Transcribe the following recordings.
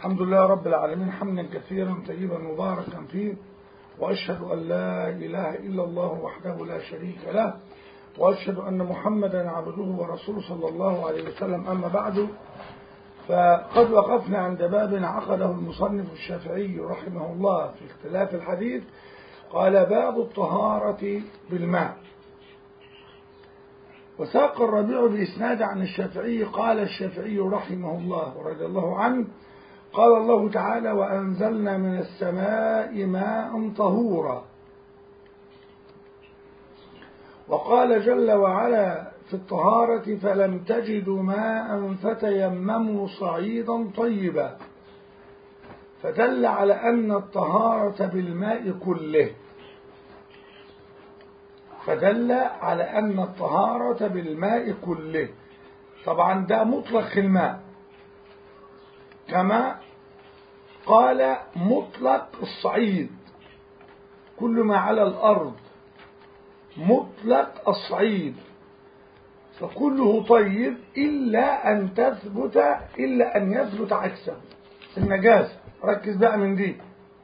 الحمد لله رب العالمين حمدا كثيرا طيبا مباركا فيه وأشهد أن لا إله إلا الله وحده لا شريك له وأشهد أن محمدا عبده ورسوله صلى الله عليه وسلم أما بعد فقد وقفنا عند باب عقده المصنف الشافعي رحمه الله في اختلاف الحديث قال باب الطهارة بالماء وساق الربيع بإسناد عن الشافعي قال الشافعي رحمه الله ورضي الله عنه قال الله تعالى وأنزلنا من السماء ماء طهورا وقال جل وعلا في الطهارة فلم تجدوا ماء فتيمموا صعيدا طيبا فدل على أن الطهارة بالماء كله فدل على أن الطهارة بالماء كله طبعا ده مطلق الماء كما قال مطلق الصعيد كل ما على الأرض مطلق الصعيد فكله طيب إلا أن تثبت إلا أن يثبت عكسه النجاسة ركز بقى من دي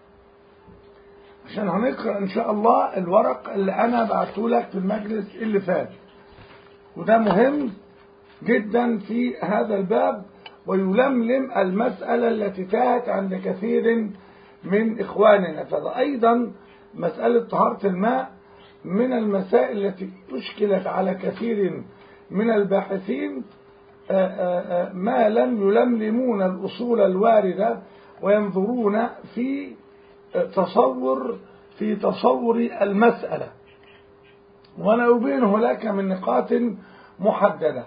عشان هنقرأ إن شاء الله الورق اللي أنا بعته لك في المجلس اللي فات وده مهم جدا في هذا الباب ويلملم المسألة التي تاهت عند كثير من إخواننا فهذا أيضا مسألة طهارة الماء من المسائل التي أشكلت على كثير من الباحثين ما لم يلملمون الأصول الواردة وينظرون في تصور في تصور المسألة وأنا أبينه لك من نقاط محددة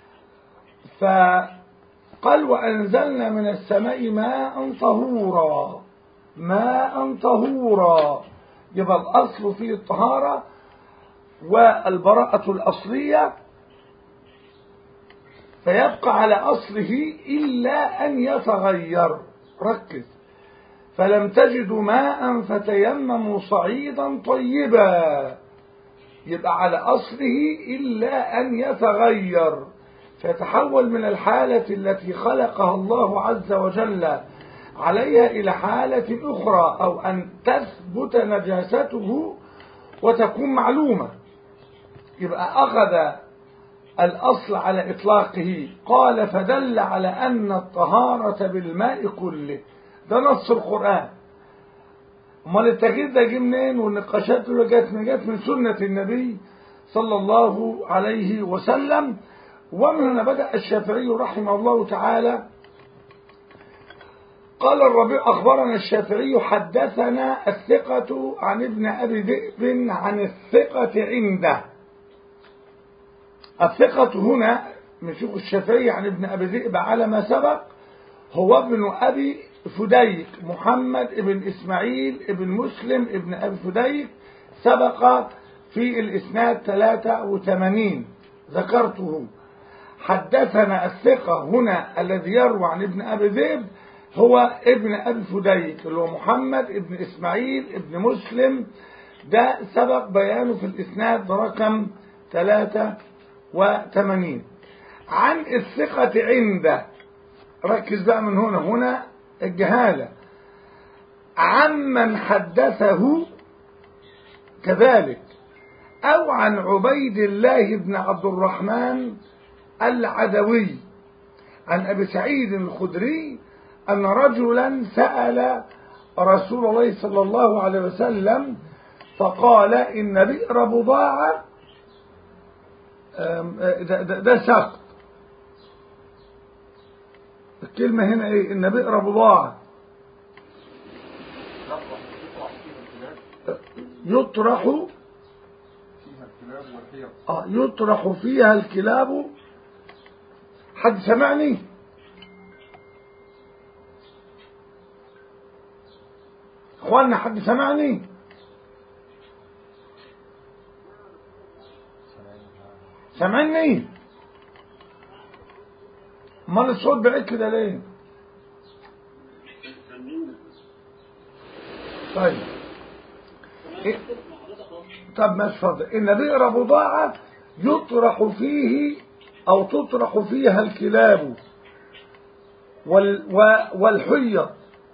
فقال وأنزلنا من السماء ماء طهورا ماء طهورا يبقى الأصل فيه الطهارة والبراءة الأصلية فيبقى على أصله إلا أن يتغير ركز فلم تجدوا ماء فتيمموا صعيدا طيبا يبقى على أصله إلا أن يتغير فيتحول من الحالة التي خلقها الله عز وجل عليها إلى حالة أخرى أو أن تثبت نجاسته وتكون معلومة يبقى أخذ الأصل على إطلاقه قال فدل على أن الطهارة بالماء كله ده نص القرآن امال التغيير ده جه منين والنقاشات اللي جت من جت من سنة النبي صلى الله عليه وسلم ومن هنا بدأ الشافعي رحمه الله تعالى قال الربيع أخبرنا الشافعي حدثنا الثقة عن ابن أبي ذئب عن الثقة عنده الثقة هنا نشوف الشافعي عن ابن أبي ذئب على ما سبق هو ابن أبي فديك محمد ابن إسماعيل ابن مسلم ابن أبي فديك سبق في الإسناد 83 ذكرته حدثنا الثقة هنا الذي يروى عن ابن أبي ذئب هو ابن أبي فديك اللي هو محمد ابن إسماعيل ابن مسلم ده سبق بيانه في الإسناد رقم 83 عن الثقة عنده ركز بقى من هنا هنا الجهالة عمن حدثه كذلك أو عن عبيد الله بن عبد الرحمن العدوي عن أبي سعيد الخدري أن رجلا سأل رسول الله صلى الله عليه وسلم فقال إن بئر بضاعة ده, ده, ده سقط الكلمة هنا ايه ان بئر بضاعة يطرح فيها الكلاب والحيض اه يطرح فيها الكلاب حد سمعني اخوانا حد سمعني سمعني امال الصوت بعيد كده ليه طيب إيه؟ طب ما اتفضل ان بئر بضاعة يطرح فيه او تطرح فيها الكلاب وال و- والحيض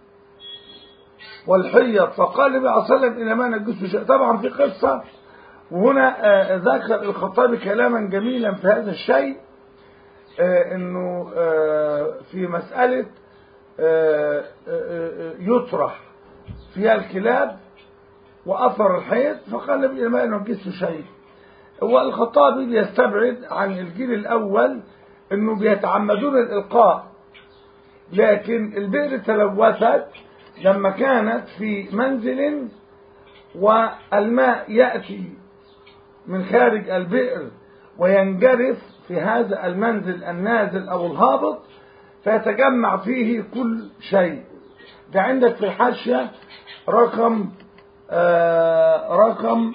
والحيض فقال النبي عليه الصلاة والسلام إنما نجسه شيء طبعا في قصة وهنا آه، ذكر الخطابي كلاما جميلا في هذا الشيء آه، انه آه، في مسألة آه، آه، آه، يطرح فيها الكلاب وأثر الحيض فقال النبي ما نجسه شيء هو الخطابي بيستبعد عن الجيل الأول انه بيتعمدون الإلقاء لكن البئر تلوثت لما كانت في منزل والماء يأتي من خارج البئر وينجرف في هذا المنزل النازل أو الهابط فيتجمع فيه كل شيء ده عندك في الحاشية رقم آه رقم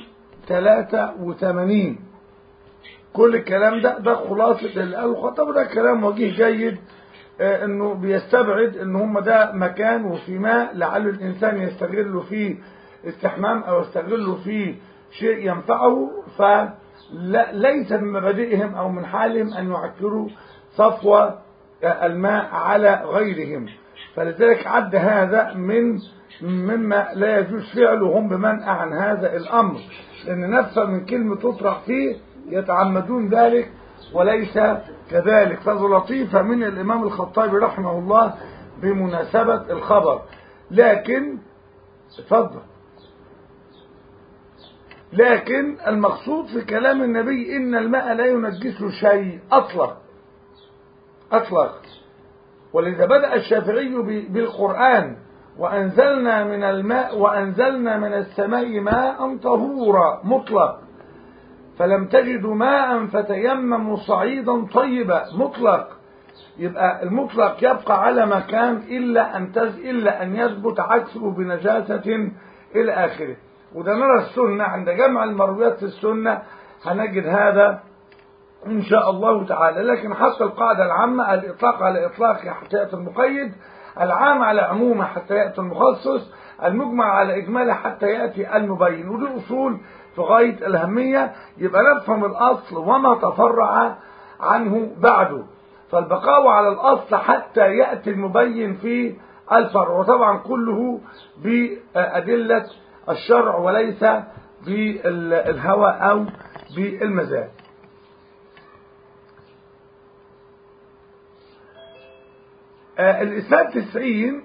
83 كل الكلام ده ده خلاصة اللي قاله الخطاب ده كلام وجيه جيد آه انه بيستبعد ان هم ده مكان وفي ماء لعل الانسان يستغل فيه استحمام او يستغل فيه شيء ينفعه فليس من مبادئهم او من حالهم ان يعكروا صفوة آه الماء على غيرهم فلذلك عد هذا من مما لا يجوز فعله هم بمنع عن هذا الامر لان نفسه من كلمة تطرح فيه يتعمدون ذلك وليس كذلك فهذا لطيفة من الإمام الخطابي رحمه الله بمناسبة الخبر لكن اتفضل لكن المقصود في كلام النبي إن الماء لا ينجسه شيء أطلق أطلق ولذا بدأ الشافعي بالقرآن وأنزلنا من الماء وأنزلنا من السماء ماء طهورا مطلق فلم تجدوا ماء فتيمموا صعيدا طيبا مطلق يبقى المطلق يبقى على مكان إلا أن تز إلا أن يثبت عكسه بنجاسة إلى آخره وده نرى السنة عند جمع المرويات في السنة هنجد هذا إن شاء الله تعالى لكن حتى القاعدة العامة الإطلاق على إطلاق حتى يأتي المقيد العام على عمومه حتى يأتي المخصص المجمع على إجماله حتى يأتي المبين ودي أصول في غاية الأهمية يبقى نفهم الأصل وما تفرع عنه بعده فالبقاء على الأصل حتى يأتي المبين في الفرع وطبعا كله بأدلة الشرع وليس بالهوى أو بالمزاج الإسناد تسعين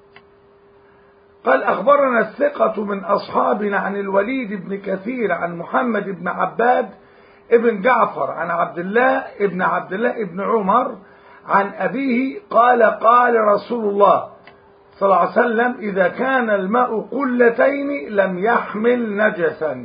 قال أخبرنا الثقة من أصحابنا عن الوليد بن كثير عن محمد بن عباد ابن جعفر عن عبد الله ابن عبد الله ابن عمر عن أبيه قال قال رسول الله صلى الله عليه وسلم إذا كان الماء قلتين لم يحمل نجسا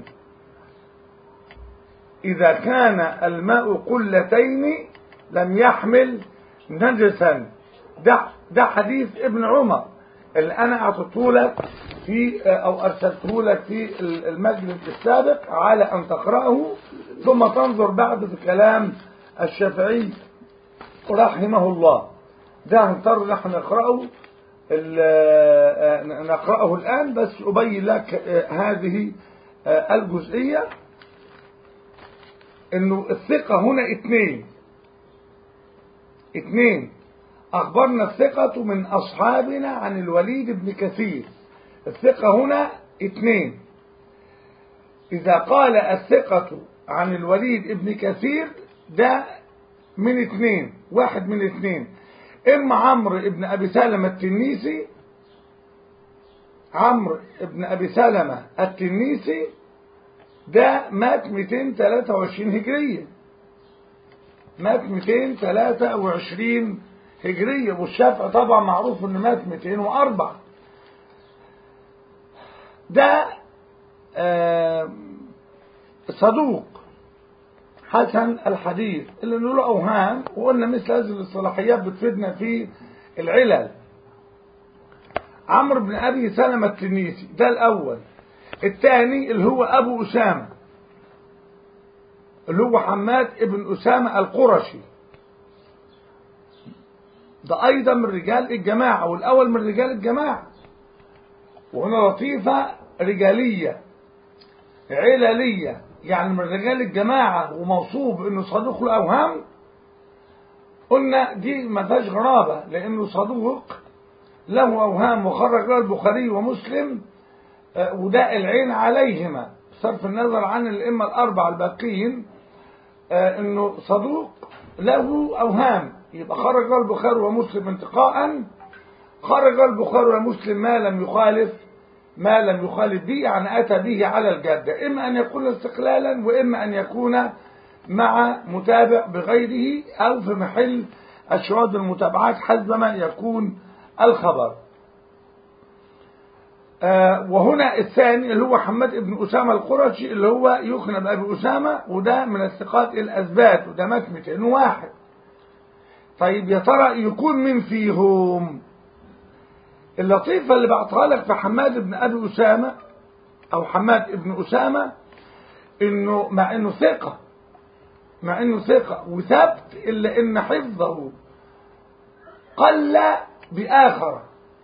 إذا كان الماء قلتين لم يحمل نجسا ده, ده حديث ابن عمر اللي انا اعطيته لك في او ارسلته لك في المجلس السابق على ان تقراه ثم تنظر بعد في كلام الشافعي رحمه الله ده هنضطر نحن نقراه نقراه الان بس ابين لك هذه الجزئيه انه الثقه هنا اثنين اثنين أخبرنا الثقة من أصحابنا عن الوليد بن كثير الثقة هنا اثنين إذا قال الثقة عن الوليد بن كثير ده من اثنين واحد من اثنين إما عمرو بن أبي سلمة التنيسي عمرو بن أبي سلمة التنيسي ده مات 223 هجرية مات 223 هجرية والشافعي طبعا معروف انه مات 204 ده آه صدوق حسن الحديث اللي نقول اوهام وقلنا مثل هذه الاصطلاحيات بتفيدنا في العلل عمرو بن ابي سلمة التنيسي ده الاول الثاني اللي هو ابو اسامه اللي هو حماد ابن اسامه القرشي ده أيضا من رجال الجماعة والأول من رجال الجماعة وهنا لطيفة رجالية عللية يعني من رجال الجماعة وموصوف انه صدوق الأوهام قلنا دي ما فيهاش غرابة لأنه صدوق له أوهام وخرج له البخاري ومسلم آه، وده العين عليهما بصرف النظر عن الأئمة الأربعة الباقيين آه، إنه صدوق له أوهام يبقى خرج له البخاري ومسلم انتقاء خرج البخاري ومسلم ما لم يخالف ما لم يخالف به يعني أتى به على الجادة إما أن يكون استقلالا وإما أن يكون مع متابع بغيره أو في محل الشواذ المتابعات حسب ما يكون الخبر آه وهنا الثاني اللي هو حماد بن أسامة القرشي اللي هو يخنى بأبي أسامة وده من الثقات الأثبات وده مات 201 طيب يا ترى يكون من فيهم اللطيفة اللي بعتها لك في حماد بن أبي أسامة أو حماد بن أسامة إنه مع إنه ثقة مع إنه ثقة وثبت إلا إن حفظه قل بآخر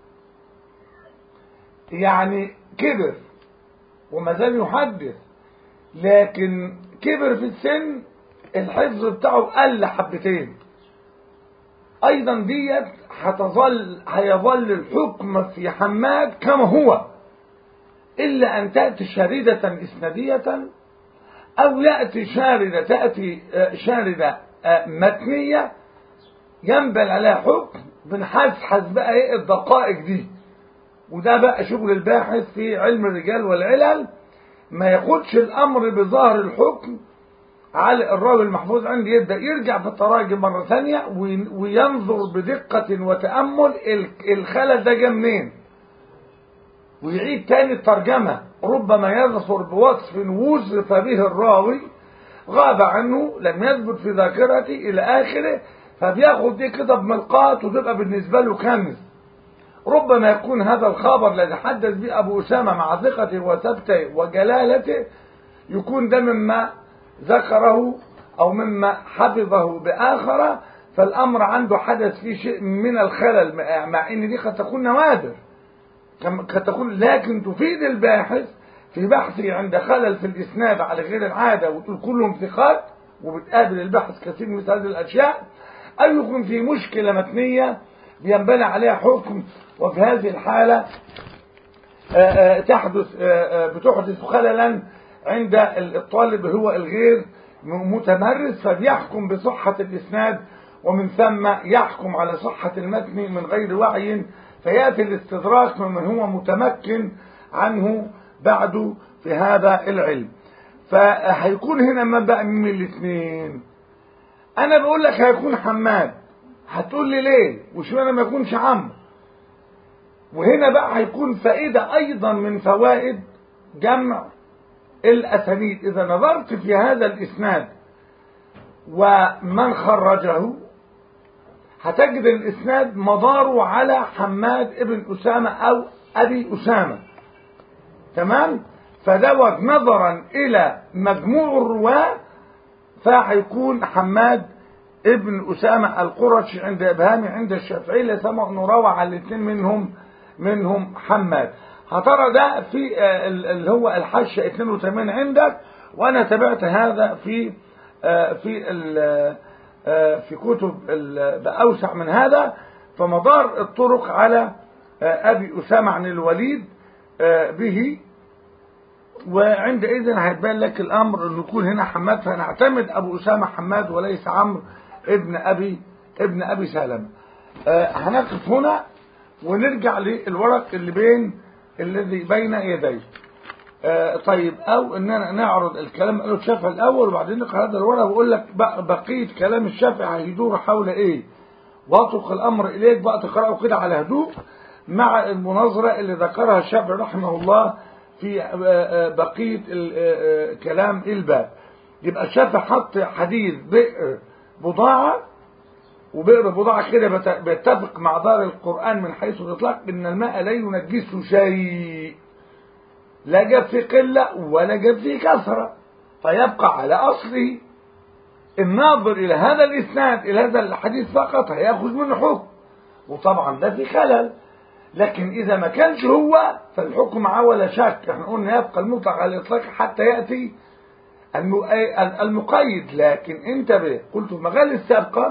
يعني كبر وما زال يحدث لكن كبر في السن الحفظ بتاعه قل حبتين ايضا ديت هتظل هيظل الحكم في حماد كما هو الا ان تاتي شاردة اسنادية او ياتي شاردة تاتي شاردة متنية ينبل عليها حكم بنحسحس بقى ايه الدقائق دي وده بقى شغل الباحث في علم الرجال والعلل ما ياخدش الامر بظاهر الحكم على الراوي المحفوظ عندي يبدا يرجع في التراجم مره ثانيه وينظر بدقه وتامل الخلل ده جه منين ويعيد تاني الترجمه ربما يظفر بوصف وزف به الراوي غاب عنه لم يثبت في ذاكرته الى اخره فبياخد دي كده بملقات وتبقى بالنسبه له كنز ربما يكون هذا الخبر الذي حدث به ابو اسامه مع ثقته وثبته وجلالته يكون ده مما ذكره او مما حفظه باخر فالامر عنده حدث فيه شيء من الخلل مع ان دي قد تكون نوادر قد تكون لكن تفيد الباحث في بحثه عند خلل في الاسناد على غير العاده وتقول كلهم ثقات وبتقابل البحث كثير من هذه الاشياء او يكون في مشكله متنيه بينبني عليها حكم وفي هذه الحاله تحدث بتحدث خللا عند الطالب هو الغير متمرس فبيحكم بصحة الإسناد ومن ثم يحكم على صحة المتن من غير وعي فيأتي الاستدراك ممن هو متمكن عنه بعد في هذا العلم فهيكون هنا ما بقى من الاثنين انا بقول لك هيكون حماد هتقول لي ليه وشمعنى ما يكونش عمرو وهنا بقى هيكون فائدة ايضا من فوائد جمع الأسانيد إذا نظرت في هذا الإسناد ومن خرجه هتجد الإسناد مداره على حماد ابن أسامة أو أبي أسامة تمام فدوت نظرا إلى مجموع الرواة فهيكون حماد ابن أسامة القرشي عند إبهامي عند الشافعي لسمع أنه روى على الاثنين منهم منهم حماد هترى ده في اللي هو الحاشة 82 عندك وانا تابعت هذا في في في كتب اوسع من هذا فمدار الطرق على ابي اسامه عن الوليد به وعندئذ هيبان لك الامر انه يكون هنا حماد فنعتمد ابو اسامه حماد وليس عمرو ابن ابي ابن ابي سلمه هنقف هنا ونرجع للورق اللي بين الذي بين يديه آه طيب او اننا نعرض الكلام قاله الشافعي الاول وبعدين نقرا هذا الورق واقول لك بقيه كلام الشافعي هيدور حول ايه واطرق الامر اليك بقى تقراه كده على هدوء مع المناظره اللي ذكرها الشافعي رحمه الله في آه بقيه آه كلام الباب يبقى الشافعي حط حديث بئر بضاعه وبئر بضاعة كده بيتفق مع دار القرآن من حيث الإطلاق إن الماء لا ينجسه شيء لا جاب فيه قلة ولا جاب فيه كثرة فيبقى على أصله الناظر إلى هذا الإسناد إلى هذا الحديث فقط هياخذ منه حكم وطبعا ده في خلل لكن إذا ما كانش هو فالحكم معاه ولا شك احنا قلنا يبقى المطلق على الإطلاق حتى يأتي المقيد لكن انتبه قلت في مغال السابقة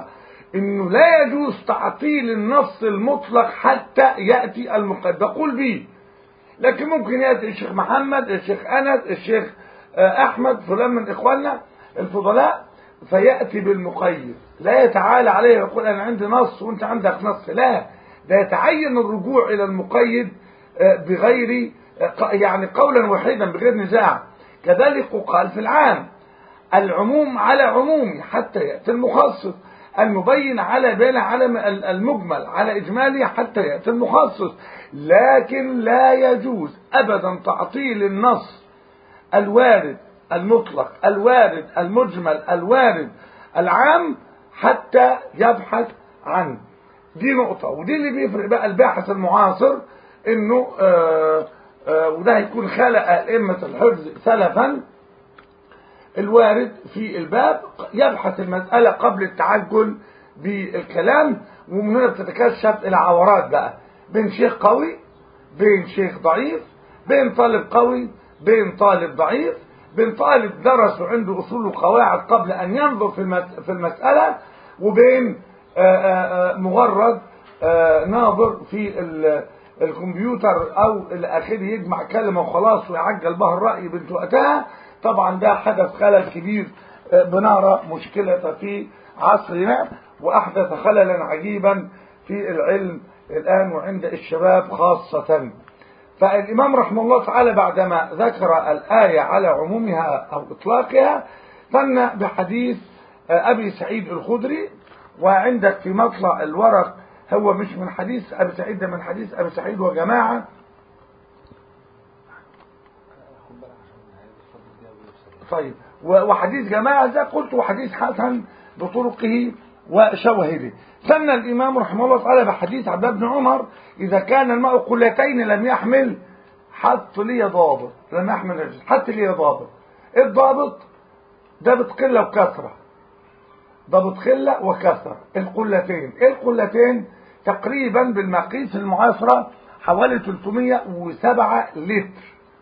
انه لا يجوز تعطيل النص المطلق حتى يأتي المقيد بقول به لكن ممكن يأتي الشيخ محمد الشيخ أنس الشيخ آه، أحمد فلان من إخواننا الفضلاء فيأتي بالمقيد لا يتعالى عليه ويقول أنا عندي نص وأنت عندك نص لا ده يتعين الرجوع إلى المقيد آه، بغير آه، ق- يعني قولا واحدا بغير نزاع كذلك قال في العام العموم على عمومي حتى يأتي المخصص المبين على بين على م- ال- المجمل على إجمالي حتى يأتي المخصص لكن لا يجوز أبدا تعطيل النص الوارد المطلق الوارد المجمل الوارد العام حتى يبحث عنه دي نقطة ودي اللي بيفرق بقى الباحث المعاصر انه آه آه وده هيكون خلق ائمة الحفظ سلفا الوارد في الباب يبحث المسألة قبل التعجل بالكلام ومن هنا بتتكشف العورات بقى بين شيخ قوي بين شيخ ضعيف بين طالب قوي بين طالب ضعيف بين طالب درس وعنده أصول وقواعد قبل أن ينظر في المس- في المسألة وبين آه، آه، آه، مجرد آه، ناظر في ال- الكمبيوتر أو إلى آخره يجمع كلمة وخلاص ويعجل بها الرأي بنت وقتها طبعا ده حدث خلل كبير آه، بنرى مشكلة في عصرنا وأحدث خللا عجيبا في العلم الآن وعند الشباب خاصة فالإمام رحمه الله تعالى بعدما ذكر الآية على عمومها أو إطلاقها ثنى بحديث آه، أبي سعيد الخدري وعندك في مطلع الورق هو مش من حديث أبي سعيد ده من حديث أبي سعيد وجماعة طيب و- وحديث جماعة ده قلت وحديث حسن بطرقه وشواهده ثنى الإمام رحمه الله تعالى بحديث عبد الله بن عمر إذا كان الماء قلتين لم يحمل حط لي ضابط لم يحمل رجل حط لي ضابط إيه الضابط ضابط قلة وكثرة ضابط قلة وكثرة القلتين ايه القلتين تقريبا بالمقيس المعاصرة حوالي 307 لتر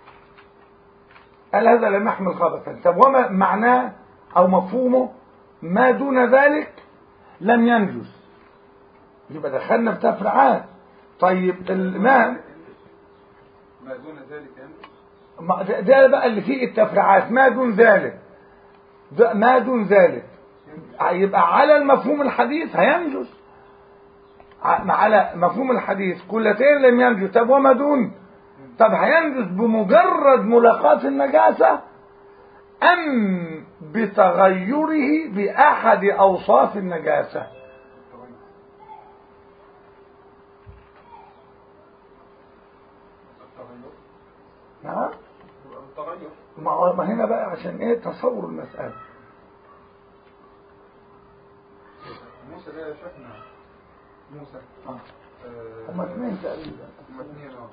قال هذا لم يحمل خبثا طب وما معناه او مفهومه ما دون ذلك لم ينجز يبقى دخلنا في تفرعات طيب الماء ما دون ذلك ينجز ما- ده- ده بقى اللي فيه التفرعات ما دون ذلك ده ما دون ذلك يبقى على المفهوم الحديث هينجز ع- على مفهوم الحديث كلتين لم ينجز طب وما دون طب هينجز بمجرد ملاقاة النجاسة أم بتغيره بأحد أوصاف النجاسة التغير التغير نعم يبقى التغير ما هو- ما هنا بقى عشان ايه تصور المسألة موسى ده يا شيخنا موسى آه. آه، هما اثنين تقريبا هما اثنين اه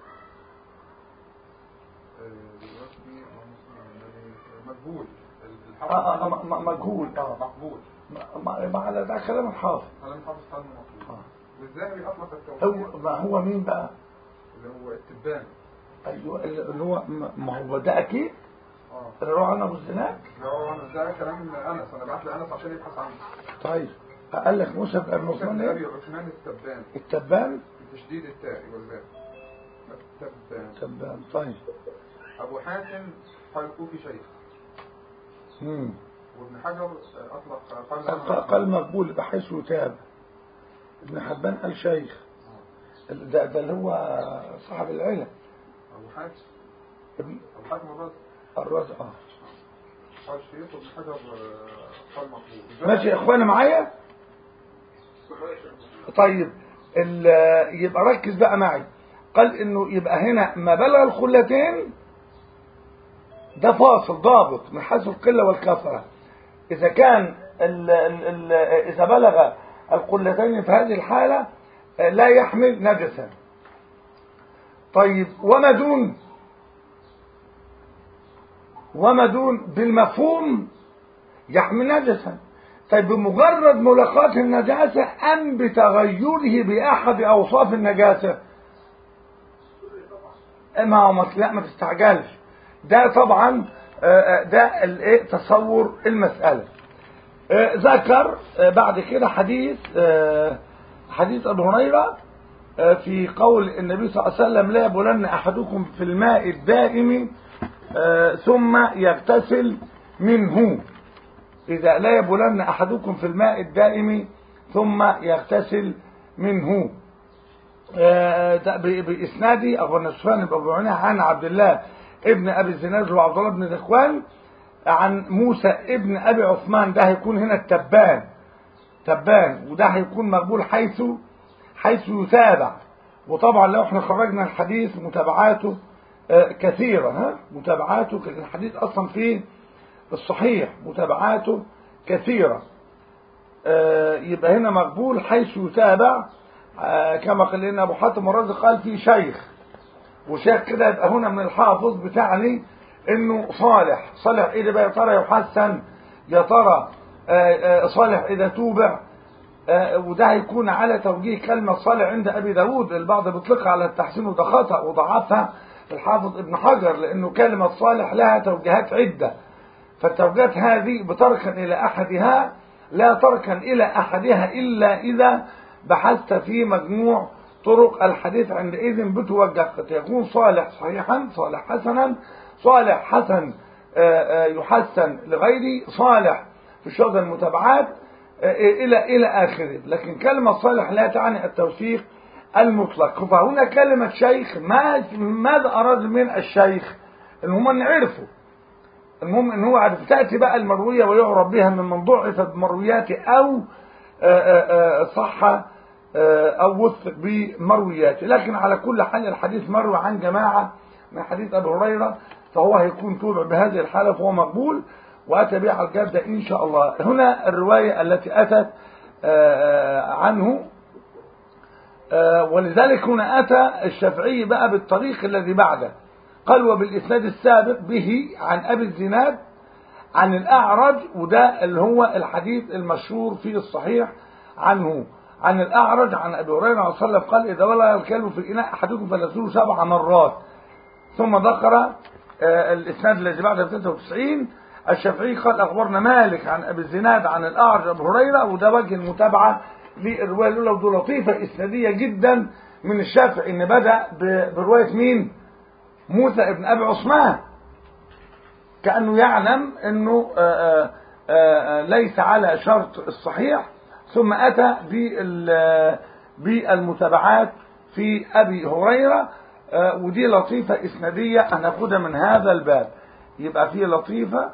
آه، دلوقتي آه، مجهول الحرف آه آه م- م- مجهول اه مقبول ما- ما ما على ده كلام الحافظ كلام حافظ حال مقبول آه. والذهبي اطلق هو التوحيد ما هو مين بقى اللي هو التبان ايوه اللي هو ما هو ده اكيد اه اللي روح عن ابو الزناد ده هو ده كلام انس انا بعت لانس عشان يبحث عنه طيب قال لك موسى بن موسى عثمان بن ايه ابي عثمان التبان التبان بتشديد التاء والباء التبان تبان طيب ابو حاتم قال كوفي شيخ امم وابن حجر اطلق قال قال مقبول بحيث يتاب ابن حبان قال شيخ ده ده اللي هو صاحب العلم ابو حاتم ابن ابو حاتم الرازي الرازي اه قال شيخ وابن حجر آه، قال مقبول ماشي يا اخوانا معايا طيب ال- يبقى ركز بقى معي قال انه يبقى هنا ما بلغ الخلتين ده فاصل ضابط من حيث القله والكثره اذا كان ال ال ال اذا بلغ القلتين في هذه الحاله آه، لا يحمل نجسا طيب وما دون وما دون بالمفهوم يحمل نجسا طيب بمجرد ملاقاة النجاسة أم بتغيره بأحد أوصاف النجاسة ما هو مط- لا ما تستعجلش ده طبعا آه، آه، ده الايه تصور المسألة آه، ذكر آه، بعد كده حديث آه، حديث ابو هريره آه، في قول النبي صلى الله عليه وسلم لا يبولن احدكم في الماء الدائم آه، ثم يغتسل منه اذا لا يبولن احدكم في الماء الدائم ثم يغتسل منه آه، ده ب- باسنادي اخبرنا سفيان بن ابي عيينة عن عبد الله ابن ابي الزناد وعبد الله بن ذكوان عن موسى ابن ابي عثمان ده هيكون هنا التبان تبان وده هيكون مقبول حيث حيث يتابع وطبعا لو احنا خرجنا الحديث متابعاته آه، كثيرة ها متابعاته ك- الحديث اصلا فيه الصحيح متابعاته كثيرة آه، يبقى هنا مقبول حيث يتابع آه، كما قال لنا ابو حاتم الرازي قال في شيخ وشيخ كده يبقى هنا من الحافظ بتاعني انه صالح صالح ايه ده بقى يا ترى يحسن يا ترى آه، آه، صالح اذا توبع آه، وده هيكون على توجيه كلمة صالح عند أبي داود البعض بيطلقها على التحسين وده خطأ وضعفها الحافظ ابن حجر لأنه كلمة صالح لها توجيهات عدة فالتوجيهات هذه بتركا إلى أحدها لا تركا إلى أحدها إلا إذا بحثت في مجموع طرق الحديث عندئذ بتوجه قد يكون صالح صحيحا صالح حسنا صالح حسن آه، آه، يحسن لغيره صالح في شغل المتابعات آه، إلى إلى آخره لكن كلمة صالح لا تعني التوثيق المطلق فهنا كلمة شيخ ما ماذا أراد من الشيخ إن هم نعرفه المهم ان هو عارف تاتي بقى المرويه ويعرف بها من من ضعف بمروياته او آه، آه، آه، صح آه، او وثق بمروياته لكن على كل حال الحديث مروي عن جماعه من حديث ابي هريره فهو هيكون توبع بهذه الحاله فهو مقبول واتى به على الجاده ان شاء الله هنا الروايه التي اتت آه، آه، عنه آه، ولذلك هنا أتى الشافعي بقى بالطريق الذي بعده قال وبالإسناد السابق به عن أبي الزناد عن الأعرج وده اللي هو الحديث المشهور في الصحيح عنه عن الأعرج عن أبي هريرة عليه الصلاة والسلام قال إذا ولغ الكلب في الإناء أحدكم فليغسله سبع مرات ثم ذكر آه، الإسناد الذي بعد 93 الشافعي قال أخبرنا مالك عن أبي الزناد عن الأعرج أبو هريرة وده وجه المتابعة للرواية الأولى ودي لطيفة إسنادية جدا من الشافعي إن بدأ ب- برواية مين؟ موسى ابن أبي عثمان كأنه يعلم أنه آه، آه، آه، ليس على شرط الصحيح ثم أتى بال- بالمتابعات في أبي هريرة آه، ودي لطيفة إسنادية هناخدها من هذا الباب يبقى في لطيفة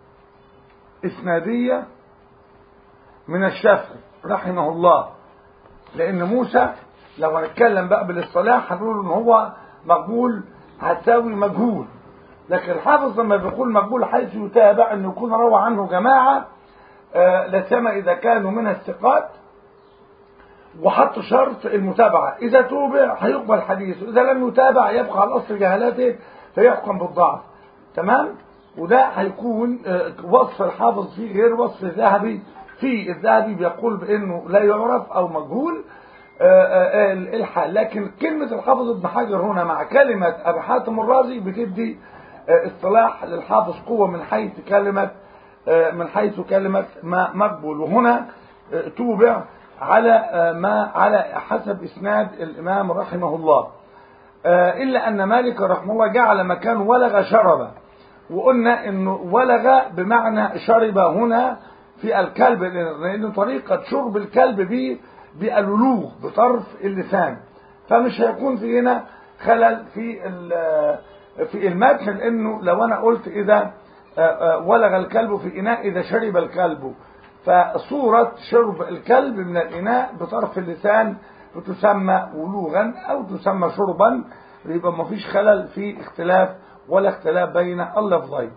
إسنادية من الشافعي رحمه الله لأن موسى لو هنتكلم بقى بالاصطلاح هنقول إن هو مقبول هتساوي مجهول لكن الحافظ لما بيقول مقبول حيث يتابع أن يكون روى عنه جماعة آه، لا سيما إذا كانوا من الثقات وحط شرط المتابعة إذا توبع هيقبل حديثه إذا لم يتابع يبقى على أصل جهالاته فيحكم بالضعف تمام وده هيكون آه، وصف الحافظ فيه غير وصف الذهبي في الذهبي بيقول بأنه لا يعرف أو مجهول آه، آه، آه، الحال لكن كلمة الحافظ ابن حجر هنا مع كلمة أبي حاتم الرازي بتدي آه، اصطلاح للحافظ قوة من حيث كلمة آه، من حيث كلمة ما مقبول وهنا آه، توبع على آه، ما على حسب إسناد الإمام رحمه الله آه، إلا أن مالك رحمه الله جعل مكان ولغ شرب وقلنا إنه ولغ بمعنى شرب هنا في الكلب لأن طريقة شرب الكلب به بالولوغ بطرف اللسان فمش هيكون في هنا خلل في ال- في المتن لأنه لو أنا قلت إذا آه، آه، ولغ الكلب في إناء إذا شرب الكلب فصورة شرب الكلب من الإناء بطرف اللسان بتسمى ولوغا أو تسمى شربا يبقى ما فيش خلل في اختلاف ولا اختلاف بين اللفظين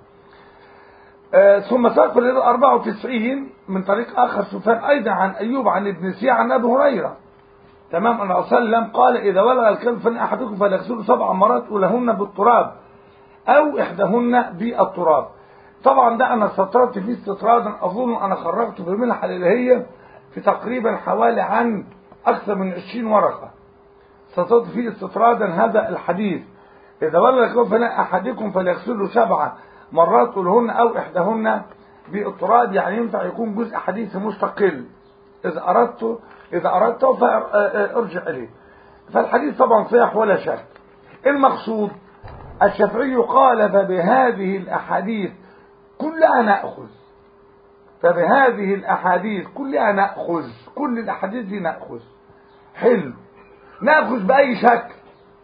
آه، ثم تنقل إلى 94 من طريق آخر سفيان أيضا عن أيوب عن ابن سيع عن أبي هريرة تمام أن صلى الله عليه وسلم قال إذا ولغ الكلب فإن أحدكم فليغسله سبع مرات ولهن بالتراب أو إحداهن بالتراب طبعا ده أنا سطرت فيه استطرادا أظن أنا خرجته في المنحة الإلهية في تقريبا حوالي عن أكثر من 20 ورقة سطرت فيه استطرادا هذا الحديث إذا ولغ الكلب فإن أحدكم فليغسله سبع مرات ولهن أو إحداهن باضطراد يعني ينفع يكون جزء حديث مستقل إذا أردت إذا أردته فارجع إليه فالحديث طبعا صحيح ولا شك المقصود الشافعي قال فبهذه الأحاديث كلها نأخذ فبهذه الأحاديث كلها نأخذ كل الأحاديث دي نأخذ حلو نأخذ بأي شكل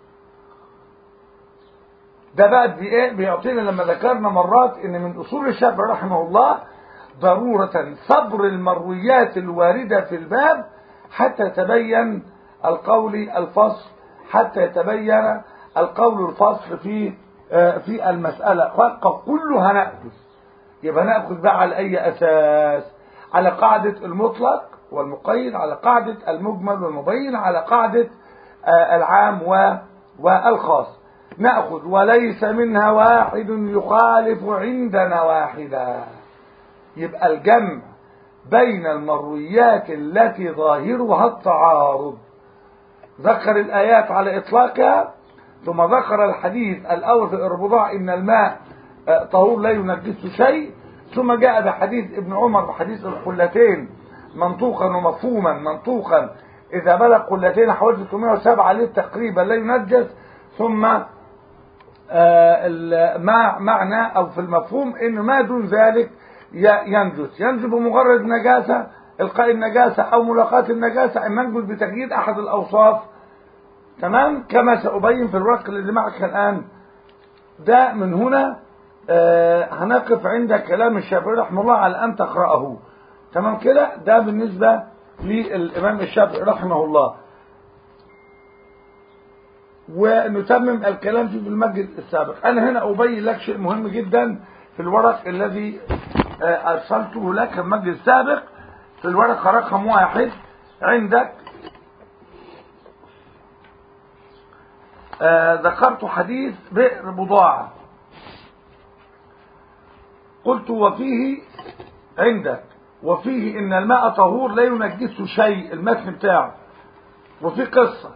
ده بقى بايه بيعطينا لما ذكرنا مرات ان من اصول الشافعي رحمه الله ضرورة صبر المرويات الواردة في الباب حتى يتبين القول الفصل حتى يتبين القول الفصل في في المسألة كلها نأخذ يبقى نأخذ بقى على أي أساس على قاعدة المطلق والمقيد على قاعدة المجمل والمبين على قاعدة العام والخاص نأخذ وليس منها واحد يخالف عندنا واحدا يبقى الجمع بين المرويات التي ظاهرها التعارض ذكر الآيات على إطلاقها ثم ذكر الحديث الأول في الربضاع إن الماء طهور لا ينجس شيء ثم جاء بحديث ابن عمر بحديث القلتين منطوقا ومفهوما منطوقا إذا بلغ قلتين حوالي 307 لتر تقريبا لا ينجس ثم مع معنى أو في المفهوم إنه ما دون ذلك ينجس ينجس بمجرد نجاسة إلقاء النجاسة أو ملاقاة النجاسة أم ينجس بتجديد أحد الأوصاف تمام كما سأبين في الورق الذي معك الآن ده من هنا آه هنقف عند كلام الشافعي رحمه الله على أن تقرأه تمام كده ده بالنسبة للإمام الشافعي رحمه الله ونتمم الكلام فيه في المجلس السابق أنا هنا أبين لك شيء مهم جدا في الورق الذي آه أرسلته لك في المجلس السابق في الورقة رقم واحد عندك آه ذكرت حديث بئر بضاعة قلت وفيه عندك وفيه ان الماء طهور لا ينجسه شيء المتن بتاعه وفي قصة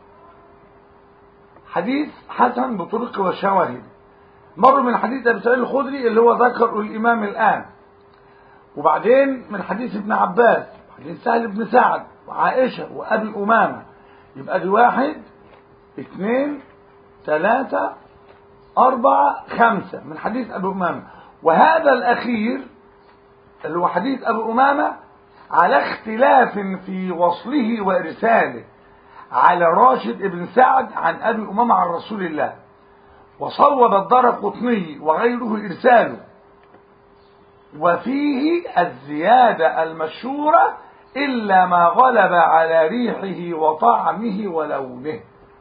حديث حسن بطرق وشواهد مر من حديث ابي سعيد الخدري اللي هو ذكر الامام الان وبعدين من حديث ابن عباس حديث سهل بن سعد وعائشة وابي امامة يبقى دي واحد اثنين ثلاثة أربعة خمسة من حديث أبي أمامة وهذا الأخير اللي هو حديث أبي أمامة على اختلاف في وصله وإرساله على راشد بن سعد عن أبي أمامة عن رسول الله وصوب الدار قطني وغيره إرساله وفيه الزيادة المشهورة إلا ما غلب على ريحه وطعمه ولونه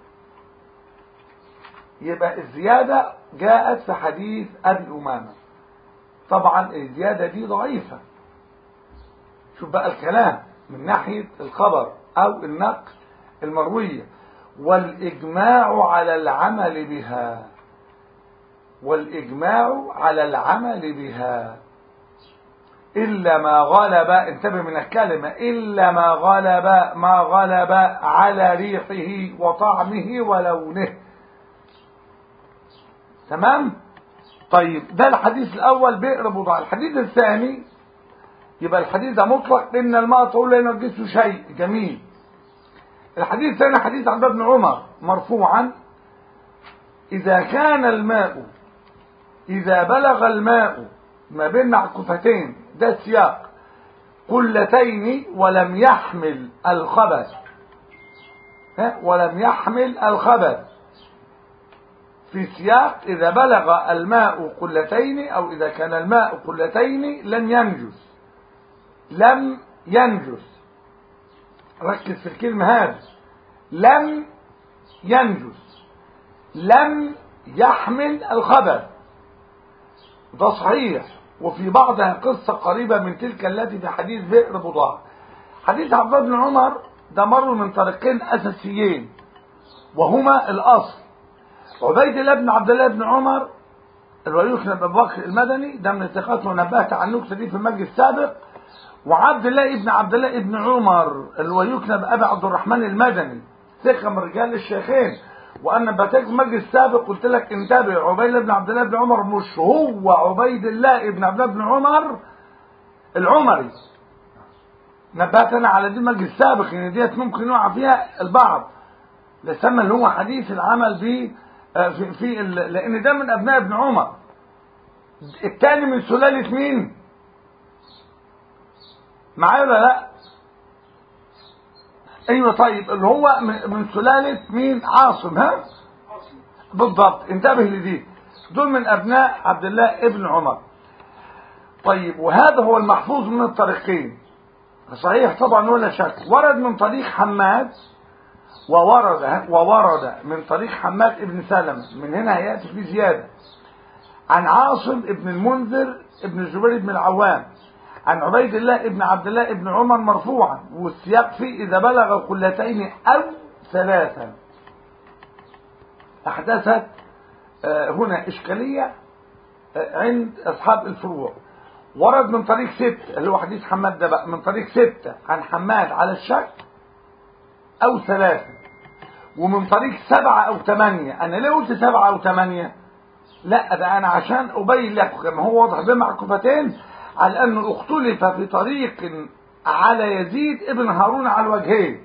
يبقى الزيادة جاءت في حديث أبي أمامة طبعا الزيادة دي ضعيفة شوف بقى الكلام من ناحية الخبر أو النقل المروية والإجماع على العمل بها والإجماع على العمل بها إلا ما غلب انتبه من الكلمة إلا ما غلب ما غلب على ريحه وطعمه ولونه تمام طيب ده الحديث الاول بئر بضاعة الحديث الثاني يبقى الحديث ده مطلق ان الماء طول لا ينجسه شيء جميل الحديث الثاني حديث عبد بن عمر مرفوعا اذا كان الماء اذا بلغ الماء ما بين معكفتين ده السياق قلتين ولم يحمل الخبث ها ولم يحمل الخبث في سياق إذا بلغ الماء قلتين أو إذا كان الماء قلتين لم ينجس لم ينجس ركز في الكلمة هذه لم ينجس لم يحمل الخبث ده صحيح وفي بعضها قصة قريبة من تلك التي في حديث بئر بضاعة حديث عبد الله بن عمر ده مر من طريقين أساسيين وهما الأصل عبيد الله بن عبد الله بن عمر الوليد بن ابي بكر المدني ده من الثقات ونبهت عن النكته دي في المجلس السابق وعبد الله بن عبد الله بن عمر الوليد بن ابي عبد الرحمن المدني ثقه من رجال الشيخين وانا بتاج المجلس السابق قلت لك انتبه عبيد الله بن عبد الله بن عمر مش هو عبيد الله بن عبد الله بن عمر العمري نبهت انا على دي المجلس السابق ان ديت ممكن يقع فيها البعض لسما اللي هو حديث العمل ب في, في ال- لان ده من ابناء ابن عمر الثاني من سلاله مين معايا ولا لا ايوه طيب اللي هو من من سلاله مين عاصم ها بالضبط انتبه لدي دول من ابناء عبد الله ابن عمر طيب وهذا هو المحفوظ من الطريقين صحيح طبعا ولا شك ورد من طريق حماد وورد وورد من طريق حماد ابن سلمة من هنا هيأتي في زيادة عن عاصم ابن المنذر ابن الزبير بن العوام عن عبيد الله ابن عبد الله ابن عمر مرفوعا والسياق فيه إذا بلغ قلتين أو ثلاثا أحدثت آه، هنا إشكالية آه، عند أصحاب الفروع ورد من طريق ستة اللي هو حديث حماد ده بقى من طريق ستة عن حماد على الشك أو ثلاثة ومن طريق سبعة أو ثمانية أنا ليه قلت سبعة أو ثمانية لا ده أنا عشان أبين لك كما هو واضح بمعكوفتين على أنه اختلف في طريق على يزيد ابن هارون على الوجهين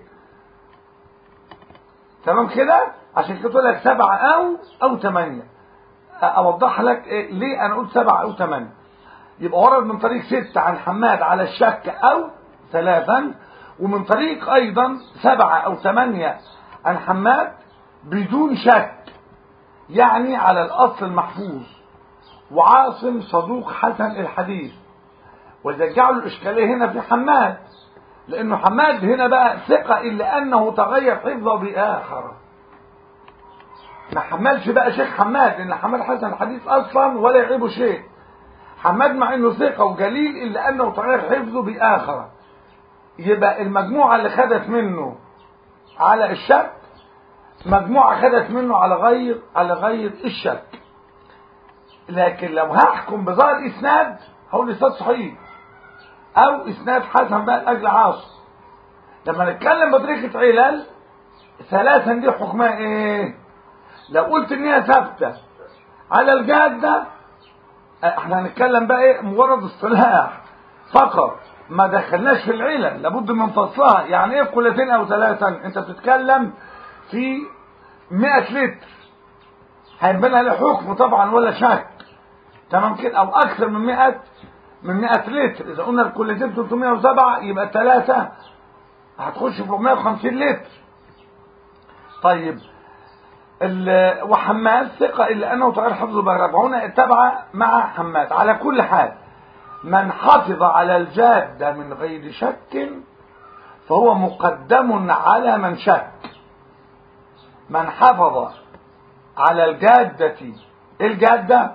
تمام كده عشان كده قلت لك سبعة أو أو ثمانية أوضح لك إيه ليه أنا قلت سبعة أو ثمانية يبقى ورد من طريق ستة عن حماد على الشك أو ثلاثا ومن طريق أيضا سبعة أو ثمانية عن حماد بدون شك يعني على الأصل المحفوظ وعاصم صدوق حسن الحديث وإذا جعلوا الإشكالية هنا في حماد لأنه حماد هنا بقى ثقة إلا أنه تغير حفظه بآخر ما حملش بقى شيخ حماد لأن حماد حسن الحديث أصلا ولا يعيبه شيء حماد مع انه ثقة وجليل الا انه تغير حفظه بآخرة يبقى المجموعة اللي خدت منه على الشك مجموعة خدت منه على غير على غير الشك لكن لو هحكم بظاهر اسناد هقول اسناد صحيح او اسناد حسن بقى لاجل عاصم لما نتكلم بطريقة علل ثلاثا دي حكمها ايه لو قلت ان هي ثابتة على الجادة احنا هنتكلم بقى ايه مجرد اصطلاح فقط ما دخلناش في العلل لابد من فصلها يعني ايه قلتين او ثلاثا انت بتتكلم في 100 لتر هيبقى لها حكم طبعا ولا شك تمام كده او اكثر من 100 من 100 لتر اذا قلنا الكلتين 307 يبقى الثلاثه هتخش في 450 لتر طيب ال- وحماد ثقة إلا أنه تغير حفظه بغرب هنا اتبع مع حماد على كل حال من حافظ على الجادة من غير شك فهو مقدم على من شك من حفظ على الجادة إيه الجادة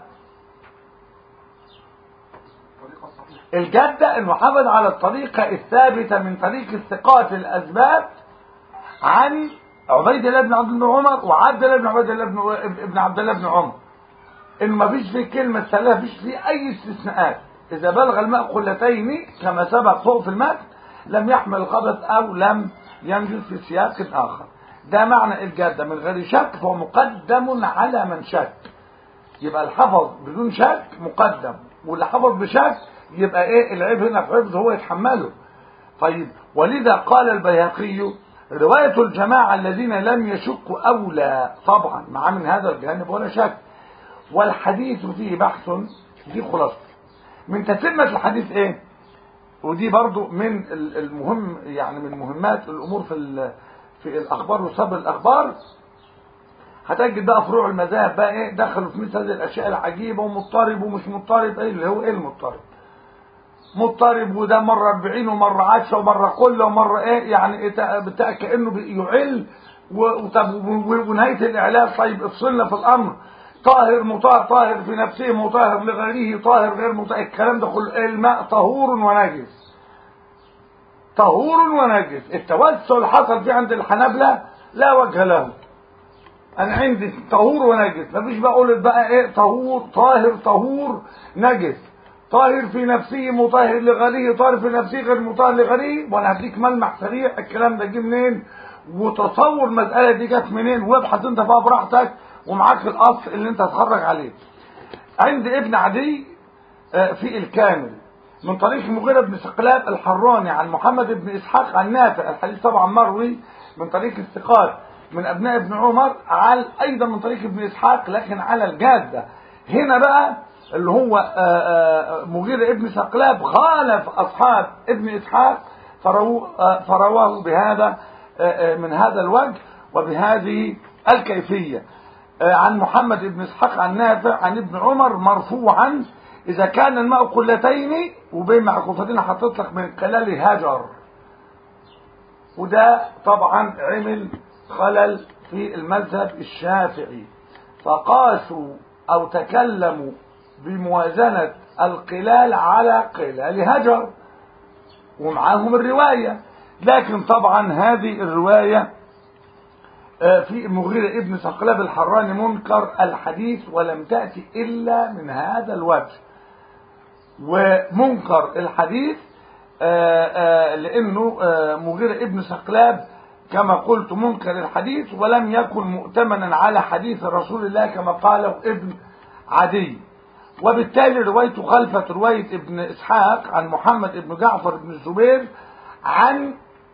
الطريقة الصحيحة الجادة انه حافظ على الطريقة الثابتة من طريق الثقات الأسباب عن عبيد الله بن عبد الله بن عمر وعبد الله بن عبيد الله بن ابن عبد الله بن عمر ان ما فيش فيه كلمة ثلاثة فيش فيه اي استثناءات اذا بلغ الماء قلتين كما سبق فوق في المتن لم يحمل الخبث او لم ينزل في سياق اخر ده معنى الجادة من غير شك فهو مقدم على من شك يبقى الحفظ بدون شك مقدم واللي حفظ بشك يبقى ايه العيب هنا في حفظ هو يتحمله طيب ولذا قال البيهقي رواية الجماعة الذين لم يشكوا أولى طبعا مع من هذا الجانب ولا شك والحديث فيه بحث دي خلاصة من تتمة الحديث ايه ودي برضو من ال- المهم يعني من مهمات الأمور في ال- في الأخبار وصبر الأخبار هتجد بقى فروع المذاهب بقى ايه دخلوا في مثل هذه الاشياء العجيبه ومضطرب ومش مضطرب ايه اللي هو ايه المضطرب مضطرب وده مره 40 ومره 10 ومره قله ومره ايه يعني إيه بتاع كانه بيعل و- وطب و- ونهايه الاعلان طيب افصلنا في الامر طاهر مطهر طاهر في نفسه مطهر لغيره طاهر غير مطهر الكلام ده كله الماء طهور ونجس طهور ونجس التوسل اللي حصل فيه عند الحنابلة لا وجه له انا عندي طهور ونجس مفيش بقى اقول بقى ايه طهور طاهر طهور نجس طاهر في نفسه مطهر لغيره طاهر في نفسه غير مطهر لغيره وانا هديك ملمح سريع الكلام ده جه منين وتصور المساله دي جت منين وابحث انت بقى براحتك ومعاك الاصل اللي انت هتخرج عليه عند ابن عدي آه، في الكامل من طريق المغيرة بن سقلاب الحراني عن محمد بن إسحاق عن نافع الحديث طبعا مروي من طريق الثقات من أبناء ابن عمر على أيضا من طريق ابن إسحاق لكن على الجادة هنا بقى اللي هو آه، آه، مغيرة ابن سقلاب خالف أصحاب ابن إسحاق فرواه آه، فرواه بهذا آه، آه، من هذا الوجه وبهذه الكيفية آه، عن محمد بن اسحاق عن نافع عن ابن عمر مرفوعا اذا كان الماء قلتين وبين معكوفتين حطيت لك من خلال هجر وده طبعا عمل خلل في المذهب الشافعي فقاسوا او تكلموا بموازنة القلال على قلال هجر ومعاهم الرواية لكن طبعا هذه الرواية آه، في مغيرة ابن ثقلب الحراني منكر الحديث ولم تأتي إلا من هذا الوجه ومنكر الحديث آه، آه، لأنه آه، مغيرة ابن ثقلاب كما قلت منكر الحديث ولم يكن مؤتمنا على حديث رسول الله كما قاله ابن عدي وبالتالي روايته خلفت رواية ابن إسحاق عن محمد ابن جعفر بن الزبير عن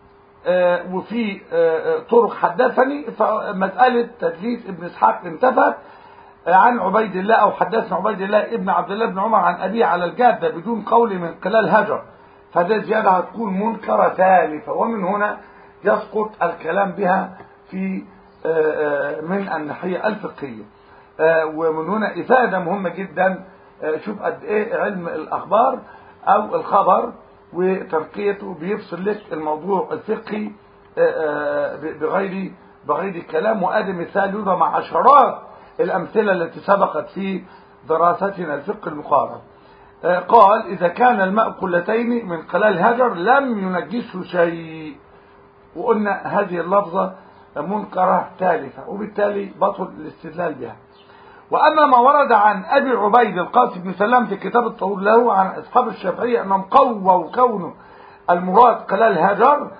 آه، وفي آه، آه، طرق حدثني فمسألة تدليس ابن إسحاق انتفت آه، عن عبيد الله أو حدثنا عبيد الله ابن عبد الله بن عمر عن أبيه على الجادة بدون قول من خلال هجر فده زيادة هتكون منكرة ثالثة ومن هنا يسقط الكلام بها في آه، آه، من الناحية الفقهية آه، ومن هنا إفادة مهمة جدا آه، شوف قد إيه علم الأخبار أو الخبر وتنقيته بيفصل لك الموضوع الفقهي آه، آه، بغير بغير كلام وادي مثال يوضع مع عشرات الامثله التي سبقت في دراستنا الفقه المقارن آه، قال اذا كان الماء قلتين من خلال هجر لم ينجسه شيء وقلنا هذه اللفظه منكره ثالثه وبالتالي بطل الاستدلال بها واما ما ورد عن ابي عبيد القاسم بن سلام في كتاب الطهور له عن اصحاب الشافعيه انهم قووا كونه المراد قلال هجر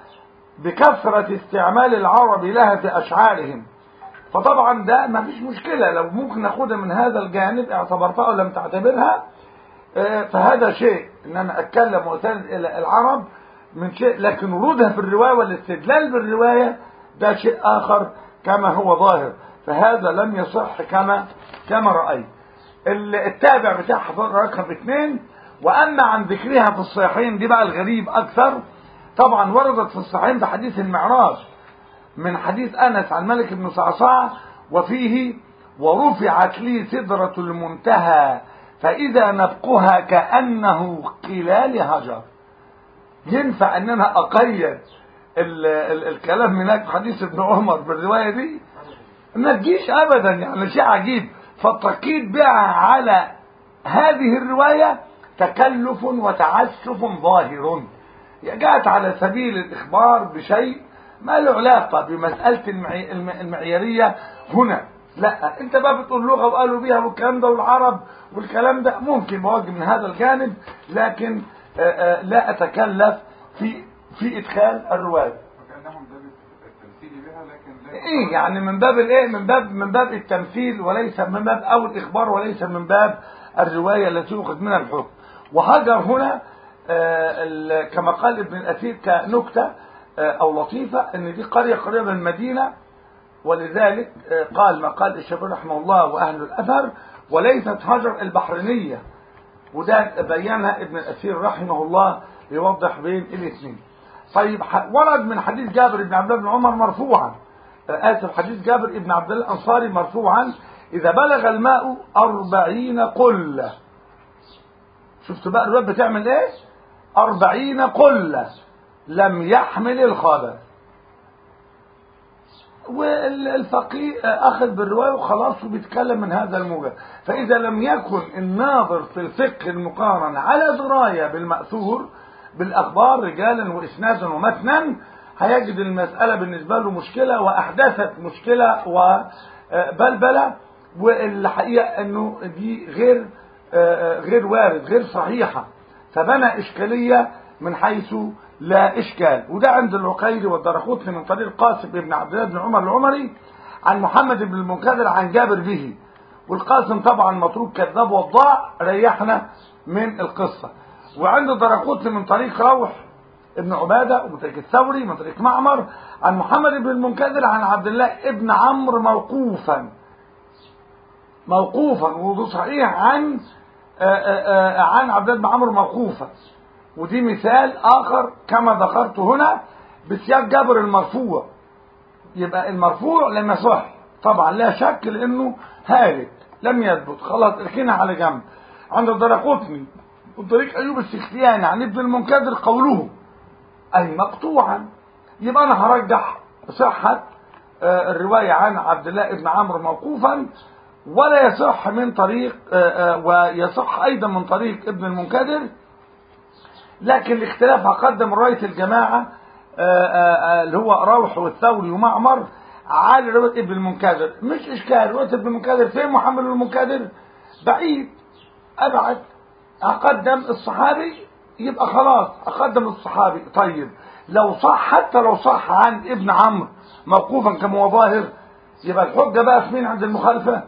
بكثرة استعمال العرب لها في أشعارهم فطبعا ده ما فيش مشكلة لو ممكن ناخدها من هذا الجانب اعتبرتها أو لم تعتبرها آه، فهذا شيء ان انا اتكلم واساند الى العرب من شيء لكن ورودها في الرواية والاستدلال بالرواية ده شيء اخر كما هو ظاهر فهذا لم يصح كما كما رأيت ال- التابع بتاعها رقم اثنين واما عن ذكرها في الصحيحين دي بقى الغريب اكثر طبعا وردت في الصحيحين بحديث المعراج من حديث انس عن ملك بن صعصع وفيه ورفعت لي سدرة المنتهى فإذا نبقها كأنه قلال هجر ينفع ان انا اقيد ال ال الكلام هناك في حديث ابن عمر بالرواية دي ما تجيش ابدا يعني شيء عجيب فالتقييد بها على هذه الرواية تكلف وتعسف ظاهر جاءت على سبيل الإخبار بشيء ما له علاقة بمسألة المعي... الم- المعيارية هنا لا انت بقى بتقول لغة وقالوا بيها والكلام ده والعرب والكلام ده ممكن بوجه من هذا الجانب لكن آه، آه، لا اتكلف في في ادخال الرواية وكأنهم ده التمثيل بها لكن لا ايه يعني من باب الايه من باب من باب التمثيل وليس من باب او الاخبار وليس من باب الروايه التي يؤخذ منها الحكم وهجر هنا آه، ال- كما قال ابن الاثير كنكته آه، او لطيفه ان دي قريه قريبه من المدينه ولذلك آه، قال ما قال الشافعي رحمه الله واهل الاثر وليست هجر البحرينيه وده بينها ابن الاثير رحمه الله يوضح بين الاثنين طيب ح- ورد من حديث جابر بن عبد الله بن عمر مرفوعا آه، آسف حديث جابر بن عبد الله الأنصاري مرفوعا إذا بلغ الماء أربعين قلة شفت بقى الرب بتعمل إيه أربعين قلة لم يحمل الخبث والفقيه أخذ بالرواية وخلاص وبيتكلم من هذا الموجب فإذا لم يكن الناظر في الفقه المقارن على دراية بالمأثور بالأخبار رجالا وإسنادا ومتنا هيجد المسألة بالنسبة له مشكلة وأحدثت مشكلة وبلبلة والحقيقة أنه دي غير غير وارد غير صحيحة فبنى إشكالية من حيث لا إشكال وده عند العقيري والدرقطني من طريق قاسم بن عبد الله بن عمر العمري عن محمد بن المنكدر عن جابر به والقاسم طبعا متروك كذاب وضاع ريحنا من القصة وعند الدرقطني من طريق روح ابن عبادة ومن طريق الثوري من طريق معمر عن محمد بن المنكدر عن عبد الله ابن عمرو موقوفا موقوفا وده صحيح عن آآ آآ عن عبد الله بن عمرو موقوفا ودي مثال آخر كما ذكرت هنا بسياق جبر المرفوع يبقى المرفوع لم يصح طبعا لا شك لانه هالك لم يثبت خلاص اركنها على جنب عند الدرقطني وطريق ايوب السختياني عن ابن المنكدر قوله اي مقطوعا يبقى انا هرجح صحه آه الروايه عن عبد الله بن عمرو موقوفا ولا يصح من طريق آه آه ويصح ايضا من طريق ابن المنكدر لكن الاختلاف هقدم روايه الجماعه اللي هو روح والثوري ومعمر على روايه ابن المنكدر مش اشكال روايه ابن المنكدر فين محمد بن المنكدر بعيد ابعد اقدم الصحابي يبقى خلاص اقدم الصحابي طيب لو صح حتى لو صح عن ابن عمرو موقوفا كما هو ظاهر يبقى الحجه بقى في مين عند المخالفه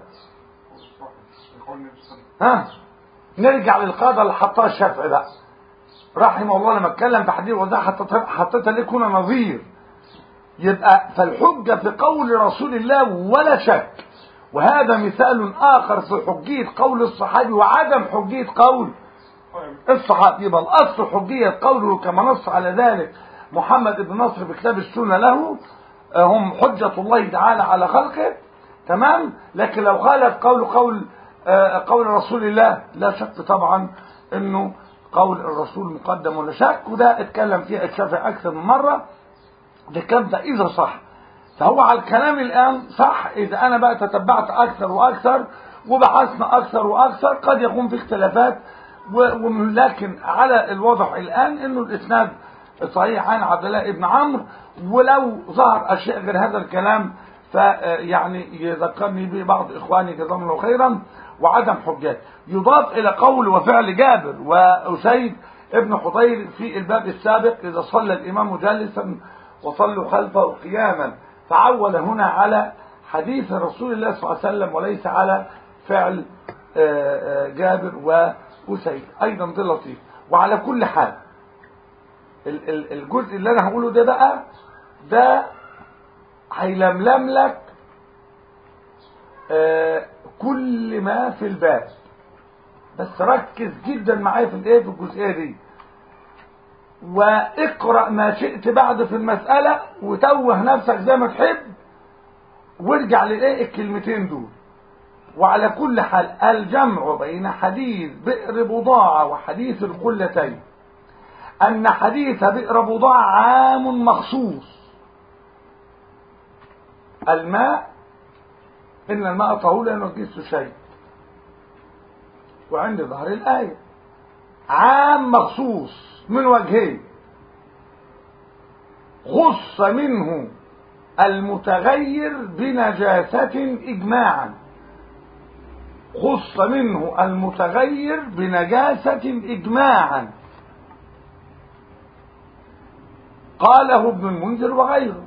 ها نرجع للقاعده اللي حطها الشافعي بقى رحمه الله لما اتكلم في حديث وده حطيتها لك هنا نظير يبقى فالحجة في قول رسول الله ولا شك وهذا مثال آخر في حجية قول الصحابي وعدم حجية قول الصحابي يبقى الأصل حجية قوله كما نص على ذلك محمد بن نصر في كتاب السنة له هم حجة الله تعالى على خلقه تمام لكن لو خالف قول قول قول رسول الله لا شك طبعا انه قول الرسول مقدم ولا شك وده اتكلم فيه الشافعي اكثر من مره ده كان ده اذا صح فهو على الكلام الان صح اذا انا بقى تتبعت اكثر واكثر وبحثنا اكثر واكثر قد يكون في اختلافات ولكن على الواضح الان انه الاسناد صحيح عن عبد الله بن عمرو ولو ظهر اشياء غير هذا الكلام فيعني يذكرني به بعض اخواني جزاهم الله خيرا وعدم حجات يضاف الى قول وفعل جابر واسيد ابن حضير في الباب السابق اذا صلى الامام جالسا وصلوا خلفه قياما فعول هنا على حديث رسول الله صلى الله عليه وسلم وليس على فعل جابر واسيد ايضا ده لطيف وعلى كل حال الجزء اللي انا هقوله ده بقى ده هيلملم لك كل ما في الباب بس ركز جدا معايا في الايه في الجزئيه دي واقرا ما شئت بعد في المساله وتوه نفسك زي ما تحب وارجع للايه الكلمتين دول وعلى كل حال الجمع بين حديث بئر بضاعه وحديث القلتين ان حديث بئر بضاعه عام مخصوص الماء إن الماء طهور لا ينجسه شيء وعند ظهر الآية عام مخصوص من وجهين خص منه المتغير بنجاسة إجماعا خص منه المتغير بنجاسة إجماعا قاله ابن المنذر وغيره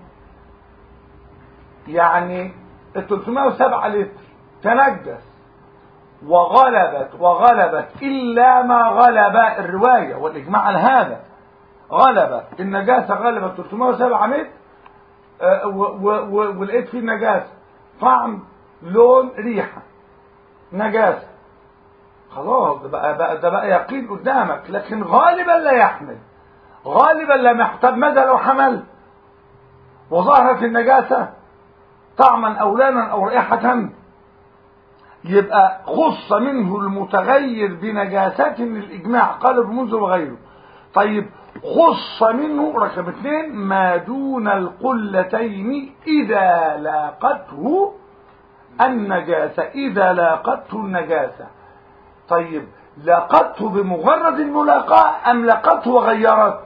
يعني ال 307 لتر تنجس وغلبت وغلبت إلا ما غلب الرواية والإجماع على هذا غلب النجاسة غلبت 307 متر آه ولقيت فيه النجاسة طعم لون ريحة نجاسة خلاص ده بقى, بقى ده بقى يقين قدامك لكن غالبا لا يحمل غالبا لا محتاج ماذا لو حمل وظهرت النجاسة طعما او لونا او رائحة يبقى خص منه المتغير بنجاسة للإجماع قال ابن منذر وغيره طيب خص منه رقم اثنين ما دون القلتين إذا لاقته النجاسة إذا لاقته النجاسة طيب لاقته بمجرد الملاقاة أم لاقته وغيرت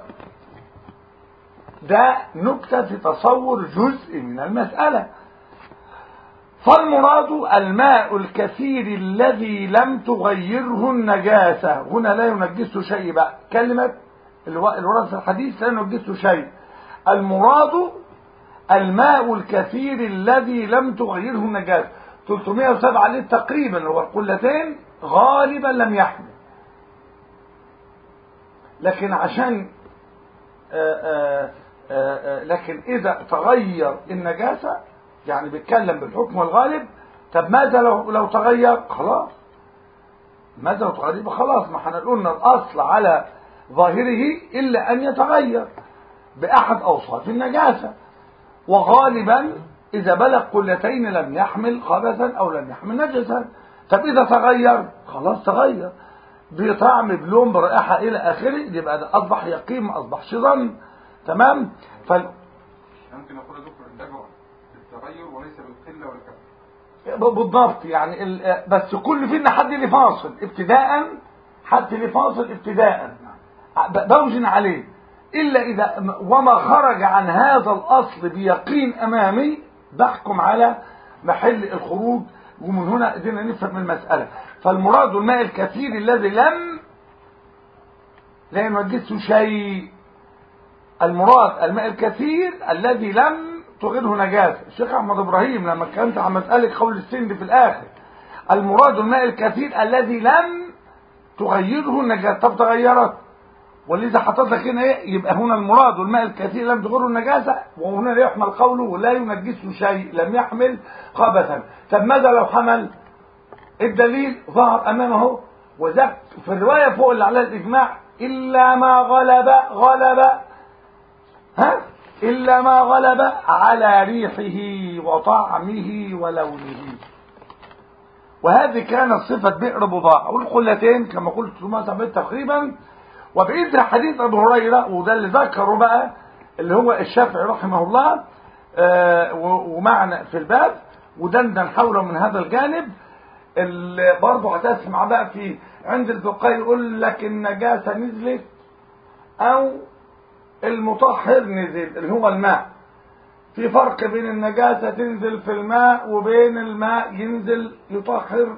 ده نكتة في تصور جزء من المسألة فالمراد الماء الكثير الذي لم تغيره النجاسة هنا لا ينجسه شيء بقى كلمة الورد في الحديث لا ينجسه شيء المراد الماء الكثير الذي لم تغيره النجاسة 307 لتر تقريبا هو القلتين غالبا لم يحمل لكن عشان آآ آآ آآ لكن اذا تغير النجاسة يعني بيتكلم بالحكم الغالب طب ماذا لو لو تغير خلاص ماذا لو تغير يبقى خلاص ما احنا قلنا الاصل على ظاهره الا ان يتغير باحد اوصاف النجاسة وغالبا اذا بلغ قلتين لم يحمل خبثا او لم يحمل نجسا طب اذا تغير خلاص تغير بطعم بلون برائحة الى اخره يبقى ده اصبح يقين ما اصبحش ظن تمام فال... ممكن اقول يا دكتور النجع بالتغير وليس بالقله والكثره بالضبط يعني ال... بس كل فينا حد ليه فاصل ابتداء حد ليه فاصل ابتداء ب- بوزن عليه الا اذا وما خرج عن هذا الاصل بيقين امامي بحكم على محل الخروج ومن هنا قدرنا نفهم المساله فالمراد الماء الكثير الذي لم لا ينجسه شيء المراد الماء الكثير الذي لم تغيره نجاسة الشيخ أحمد إبراهيم لما كانت عن مسألة قول السند في الآخر المراد الماء الكثير الذي لم تغيره النجاسة طب تغيرت ولذا حطيت لك هنا ايه يبقى هنا المراد الماء الكثير لم تغيره النجاسة وهنا لا يحمل قوله لا ينجسه شيء لم يحمل خبثا طب ماذا لو حمل الدليل ظهر أمامه وذاك في الرواية فوق اللي عليها الإجماع إلا ما غلب غلب ها إلا ما غلب على ريحه وطعمه ولونه وهذه كانت صفة بئر بضاعة والقلتين كما قلت ثم سميت تقريبا وبإذن حديث أبو هريرة وده اللي ذكره بقى اللي هو الشافعي رحمه الله آه و- ومعنا في الباب ودندن حوله من هذا الجانب اللي برضه هتسمع بقى في عند الفقهاء يقول لك النجاسة نزلت أو المطهر نزل اللي هو الماء في فرق بين النجاسة تنزل في الماء وبين الماء ينزل يطهر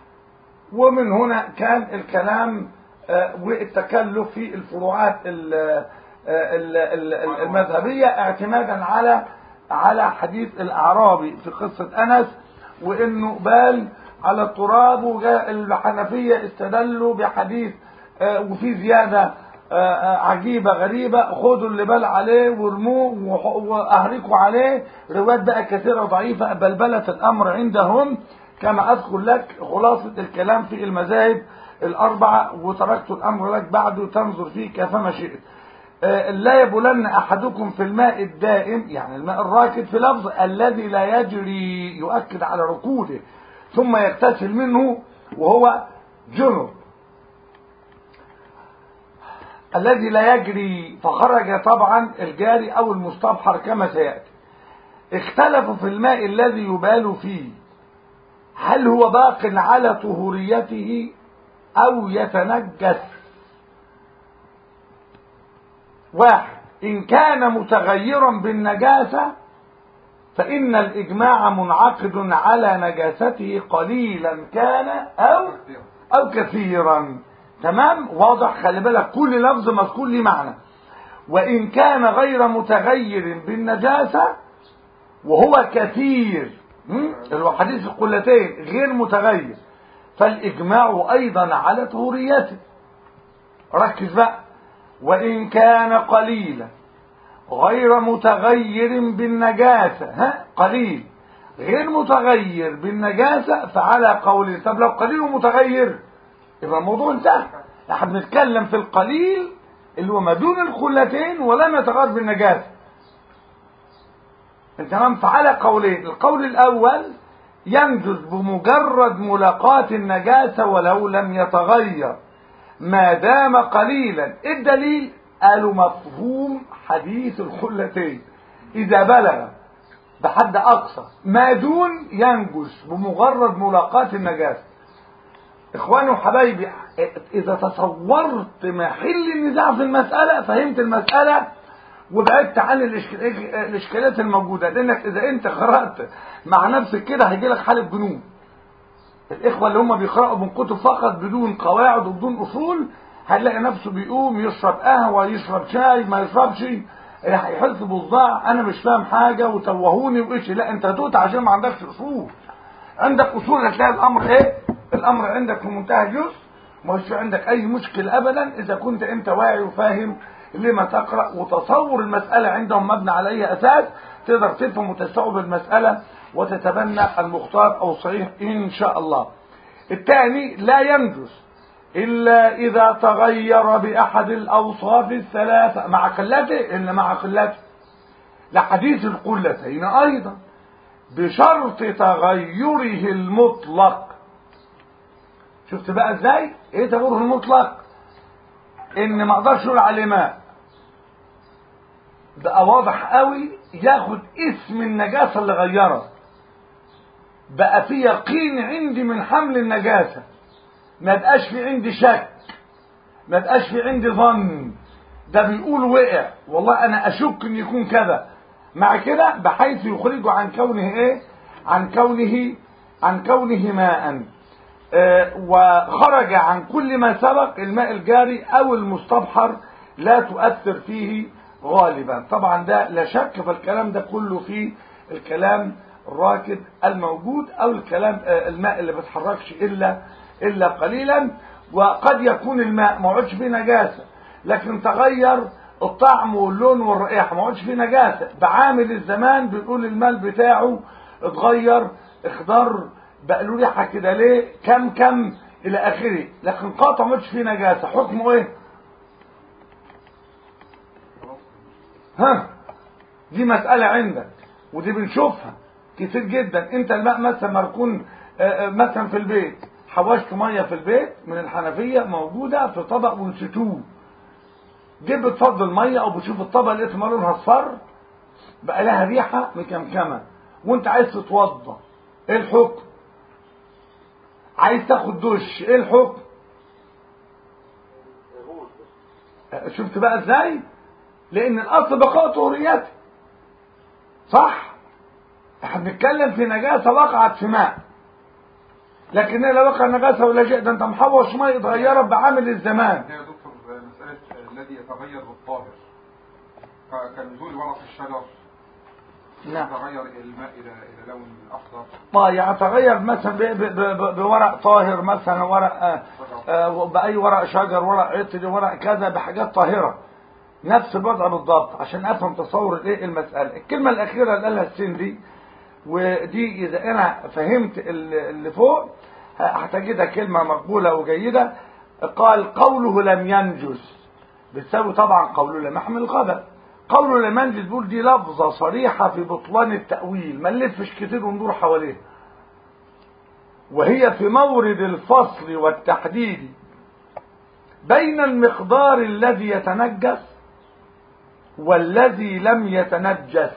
ومن هنا كان الكلام آه، والتكلف في الفروعات ال- آه، ال- ال- ال- المذهبية اعتمادا على على حديث الأعرابي في قصة أنس وإنه بال على التراب وجاء الحنفية استدلوا بحديث آه، وفي زيادة آه، آه، عجيبة غريبة خدوا اللي بال عليه وارموه وح- واهركوا عليه روايات بقى كثيرة ضعيفة بلبلة الامر عندهم كما اذكر لك خلاصة الكلام في المذاهب الاربعة وتركت الامر لك بعده تنظر فيه كيفما شئت آه، لا يبولن احدكم في الماء الدائم يعني الماء الراكد في لفظ الذي لا يجري يؤكد على ركوده ثم يغتسل منه وهو جنب الذي لا يجري فخرج طبعا الجاري او المستبحر كما سياتي اختلفوا في الماء الذي يبال فيه هل هو باق على طهوريته او يتنجس واحد ان كان متغيرا بالنجاسه فان الاجماع منعقد على نجاسته قليلا كان او او كثيرا تمام واضح خلي بالك كل لفظ مذكور ليه معنى وان كان غير متغير بالنجاسه وهو كثير هم؟ اللي هو حديث القلتين غير متغير فالاجماع ايضا على طهوريته ركز بقى وان كان قليلا غير متغير بالنجاسه ها قليل غير متغير بالنجاسه فعلى قول طب لو قليل ومتغير يبقى الموضوع انتهى احنا بنتكلم في القليل اللي هو ما دون الخلتين ولم يتغير بالنجاسه تمام فعلى قولين القول الاول ينجز بمجرد ملاقاة النجاسة ولو لم يتغير ما دام قليلا الدليل قالوا مفهوم حديث الخلتين إذا بلغ بحد أقصى ما دون ينجز بمجرد ملاقاة النجاسة إخواني وحبايبي إذا تصورت محل النزاع في المسألة فهمت المسألة وبعدت عن الإشك- الإشكالات الموجودة لأنك إذا أنت قرأت مع نفسك كده هيجي لك حالة جنون الإخوة اللي هم بيقرأوا من كتب فقط بدون قواعد وبدون أصول هتلاقي نفسه بيقوم يشرب قهوة يشرب شاي ما يشربش هيحس بصداع أنا مش فاهم حاجة وتوهوني وإيش لا أنت توت عشان ما عندكش أصول عندك أصول هتلاقي الأمر إيه الأمر عندك في منتهى اليسر مش عندك اي مشكلة ابدا اذا كنت انت واعي وفاهم لما تقرأ وتصور المسألة عندهم مبنى على اي اساس تقدر تفهم وتستوعب المسألة وتتبنى المختار او الصحيح ان شاء الله الثاني لا ينجس الا اذا تغير باحد الاوصاف الثلاثة مع قلته الا مع قلته لحديث القلتين ايضا بشرط تغيره المطلق شفت بقى ازاي ايه تغيره المطلق ان ما اقدرش اقول عليه ماء بقى واضح قوي ياخد اسم النجاسه اللي غيرها بقى في يقين عندي من حمل النجاسه ما بقاش في عندي شك ما بقاش في عندي ظن ده بيقول وقع والله انا اشك ان يكون كذا مع كده بحيث يخرجه عن كونه ايه عن كونه عن كونه ماء آه وخرج عن كل ما سبق الماء الجاري او المستبحر لا تؤثر فيه غالبا طبعا ده لا شك فالكلام ده كله في الكلام الراكد الموجود او الكلام آه الماء اللي بيتحركش الا الا قليلا وقد يكون الماء ما عادش فيه نجاسه لكن تغير الطعم واللون والرائحه ما عادش فيه نجاسه بعامل الزمان بيقول المال بتاعه اتغير اخضر بقى له ريحه كده ليه كم كم الى اخره لكن قاطع ما عادش فيه نجاسه حكمه ايه ها دي مساله عندك ودي بنشوفها كتير جدا انت الماء مثلا مركون مثلا في البيت حوشت ميه في البيت من الحنفيه موجوده في طبق ونسيتوه جيت بتفضل ميه او بتشوف الطبق لقيت لونها اصفر بقى لها ريحه مكمكمه وانت عايز تتوضى ايه الحكم عايز تاخد دش ايه الحكم شفت بقى ازاي لان الاصل بقاء طهوريته صح احنا بنتكلم في نجاسه وقعت في ماء لكن لا وقع نجاسه ولا شيء ده انت محوش ميه اتغيرت بعامل الزمان يا دكتور مسألة الذي يتغير بالطاهر كنزول ورق الشجر نعم يتغير الماء إلى إلى لون أخضر ما يعني تغير مثلا ب- ب- ب- بورق طاهر مثلا ورق آه، آه، بأي ورق شجر ورق عطر ورق كذا بحاجات طاهرة نفس الوضع بالضبط عشان افهم تصور الايه المسألة الكلمة الأخيرة اللي قالها السين دي ودي إذا أنا فهمت ال- اللي فوق هتجدها كلمة مقبولة وجيدة قال قوله لم ينجس بتساوي طبعا قوله لم يحمل الخبث قوله لم ينجس بيقول دي لفظة صريحة في بطلان التأويل ما نلفش كتير وندور حواليها وهي في مورد الفصل والتحديد بين المقدار الذي يتنجس والذي لم يتنجس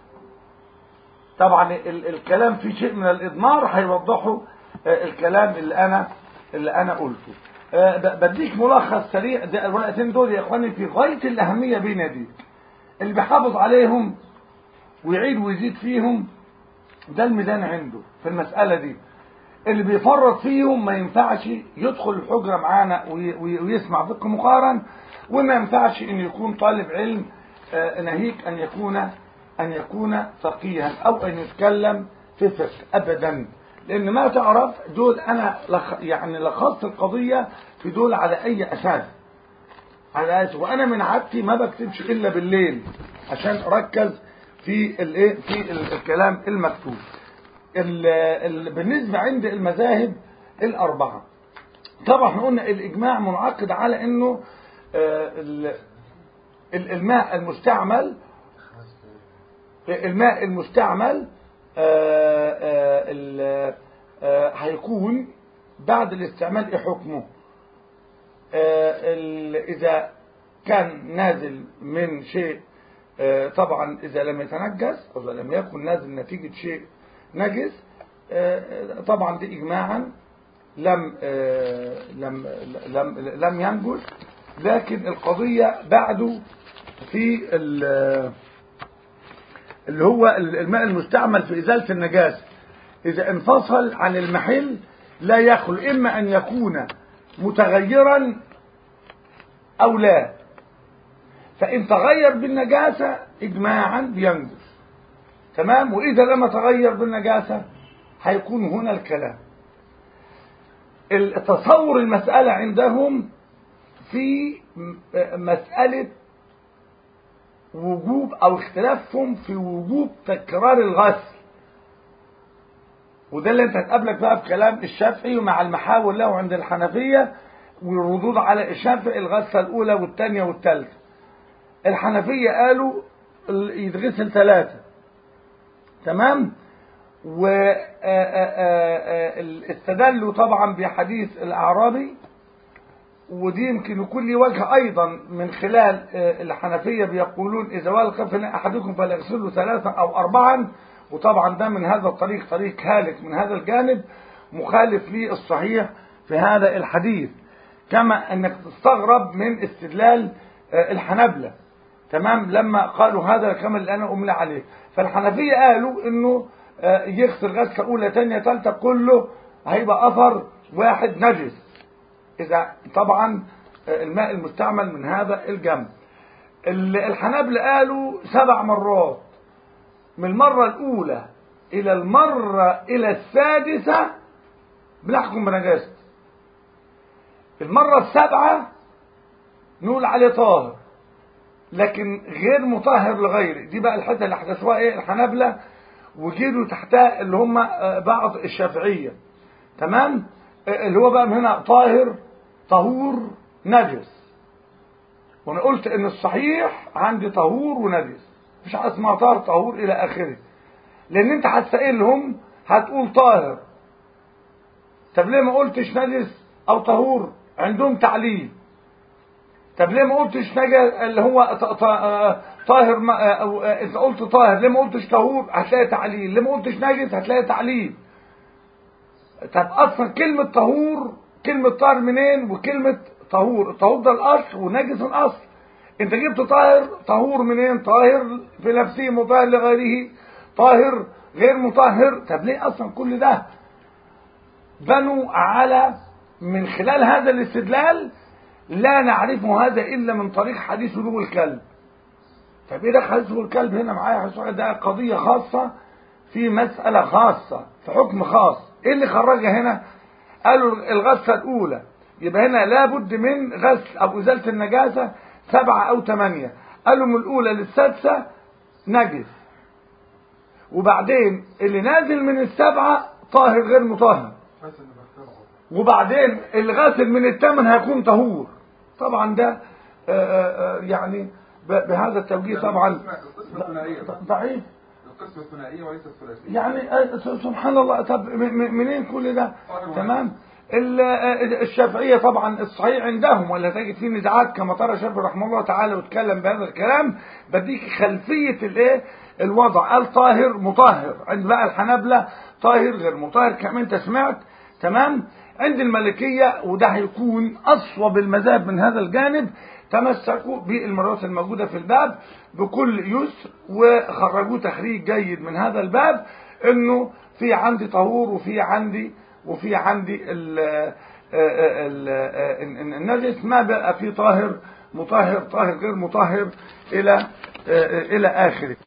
طبعا ال الكلام فيه شيء من الإضمار هيوضحه آه، الكلام اللي أنا اللي أنا قلته آه، ب- بديك ملخص سريع ده الورقتين دول يا إخواني في غاية الأهمية بين يديك اللي بيحافظ عليهم ويعيد ويزيد فيهم ده الميزان عنده في المسألة دي اللي بيفرط فيهم ما ينفعش يدخل الحجرة معانا وي- وي- ويسمع فقه مقارن وما ينفعش ان يكون طالب علم آه، ناهيك ان يكون ان يكون فقيها او ان يتكلم في فقه ابدا لان ما تعرف دول انا لخ يعني لخصت القضية في دول على اي اساس على اساس وانا من عادتي ما بكتبش الا بالليل عشان اركز في الايه في ال- الكلام المكتوب ال ال بالنسبة عند المذاهب الأربعة طبعا احنا قلنا الإجماع منعقد على أنه آه، ال- ال- الماء المستعمل الماء المستعمل آه، آه، ال- آه، هيكون بعد الاستعمال ايه حكمه آه، ال- إذا كان نازل من شيء آه، طبعا إذا لم يتنجس أو إذا لم يكن نازل نتيجة شيء نجس آه، طبعا دي إجماعا لم آه، لم لم لم ينجس لكن القضية بعده في ال- اللي هو الماء المستعمل في إزالة النجاسة إذا انفصل عن المحل لا يخلو إما أن يكون متغيرا أو لا فإن تغير بالنجاسة إجماعا بينجس تمام وإذا لم يتغير بالنجاسة هيكون هنا الكلام التصور المسألة عندهم في م- مسألة وجوب أو اختلافهم في وجوب تكرار الغسل وده اللي انت هتقابلك بقى في كلام الشافعي ومع المحاور له عند الحنفية والردود على الشافعي الغسلة الأولى والثانية والثالثة الحنفية قالوا ال- يتغسل ثلاثة تمام واستدلوا طبعا بحديث الأعرابي ودي يمكن يكون لي وجه أيضا من خلال آه، الحنفية بيقولون إذا ولق في أحدكم فليغسله ثلاثا أو أربعا وطبعا ده من هذا الطريق طريق هالك من هذا الجانب مخالف للصحيح في هذا الحديث كما أنك تستغرب من استدلال آه، الحنبلة تمام لما قالوا هذا كما اللي أنا أملى عليه فالحنفية قالوا إنه آه، يغسل غسلة أولى تانية تالتة كله هيبقى أثر واحد نجس إذا طبعا الماء المستعمل من هذا الجنب ال- الحنابلة قالوا سبع مرات من المرة الأولى إلى المرة إلى السادسة بنحكم بنجاسة المرة السابعة نقول عليه طاهر لكن غير مطهر لغيره دي بقى الحته اللي حدثوها ايه الحنابلة وجيروا تحتها اللي هم آه، بعض الشافعية تمام آه، اللي هو بقى من هنا طاهر طهور نجس وانا قلت ان الصحيح عندي طهور ونجس مش حاجه اسمها طاهر طهور الى اخره لان انت هتسألهم هتقول طاهر طب ليه ما قلتش نجس او طهور عندهم تعليل طب ليه ما قلتش نجس اللي هو ط- ط- آه، طاهر ما- آه، أو آه، انت قلت طاهر ليه ما قلتش طهور هتلاقي تعليل ليه ما قلتش نجس هتلاقي تعليل طب اصلا كلمة طهور كلمة طاهر منين وكلمة طهور الطهور ده الاصل ونجس الاصل انت جبت طاهر طهور منين طاهر في نفسه مطهر لغيره طاهر غير مطهر طب ليه اصلا كل ده بنوا على من خلال هذا الاستدلال لا نعرف هذا الا من طريق حديث ولوغ الكلب طب ايه ده حديث ولوغ الكلب هنا معايا حديث ولوغ- ده قضيه خاصه في مساله خاصه في حكم خاص ايه اللي خرجها هنا قالوا الغسله الاولى يبقى هنا لابد من غسل او ازاله النجاسه سبعه او ثمانيه قالوا من الاولى للسادسه نجس وبعدين اللي نازل من السبعه طاهر غير مطهر حاسس اني بخترعه وبعدين الغاسل من الثمن هيكون طهور طبعا ده آه، آه، آه، يعني ب- بهذا التوجيه طبعا القسمة الثنائية بقى. ضعيف القسمة الثنائية وليس الثلاثية يعني آه، سبحان الله طب م- م- منين كل ده تمام ال- آه، الشافعية طبعا الصحيح عندهم ولا تجد فيه نزاعات كما ترى الشافعي رحمه الله تعالى واتكلم بهذا الكلام بديك خلفية الايه الوضع قال طاهر مطهر عند بقى الحنابلة طاهر غير مطهر كما انت سمعت تمام عند المالكية وده هيكون أصوب المذاهب من هذا الجانب تمسكوا بالمرات الموجودة في الباب بكل يسر وخرجوا تخريج جيد من هذا الباب انه في عندي طهور وفي عندي وفي عندي ال ال- ال- النجس ما بقى في طاهر مطهر طاهر غير مطهر الى الى اخره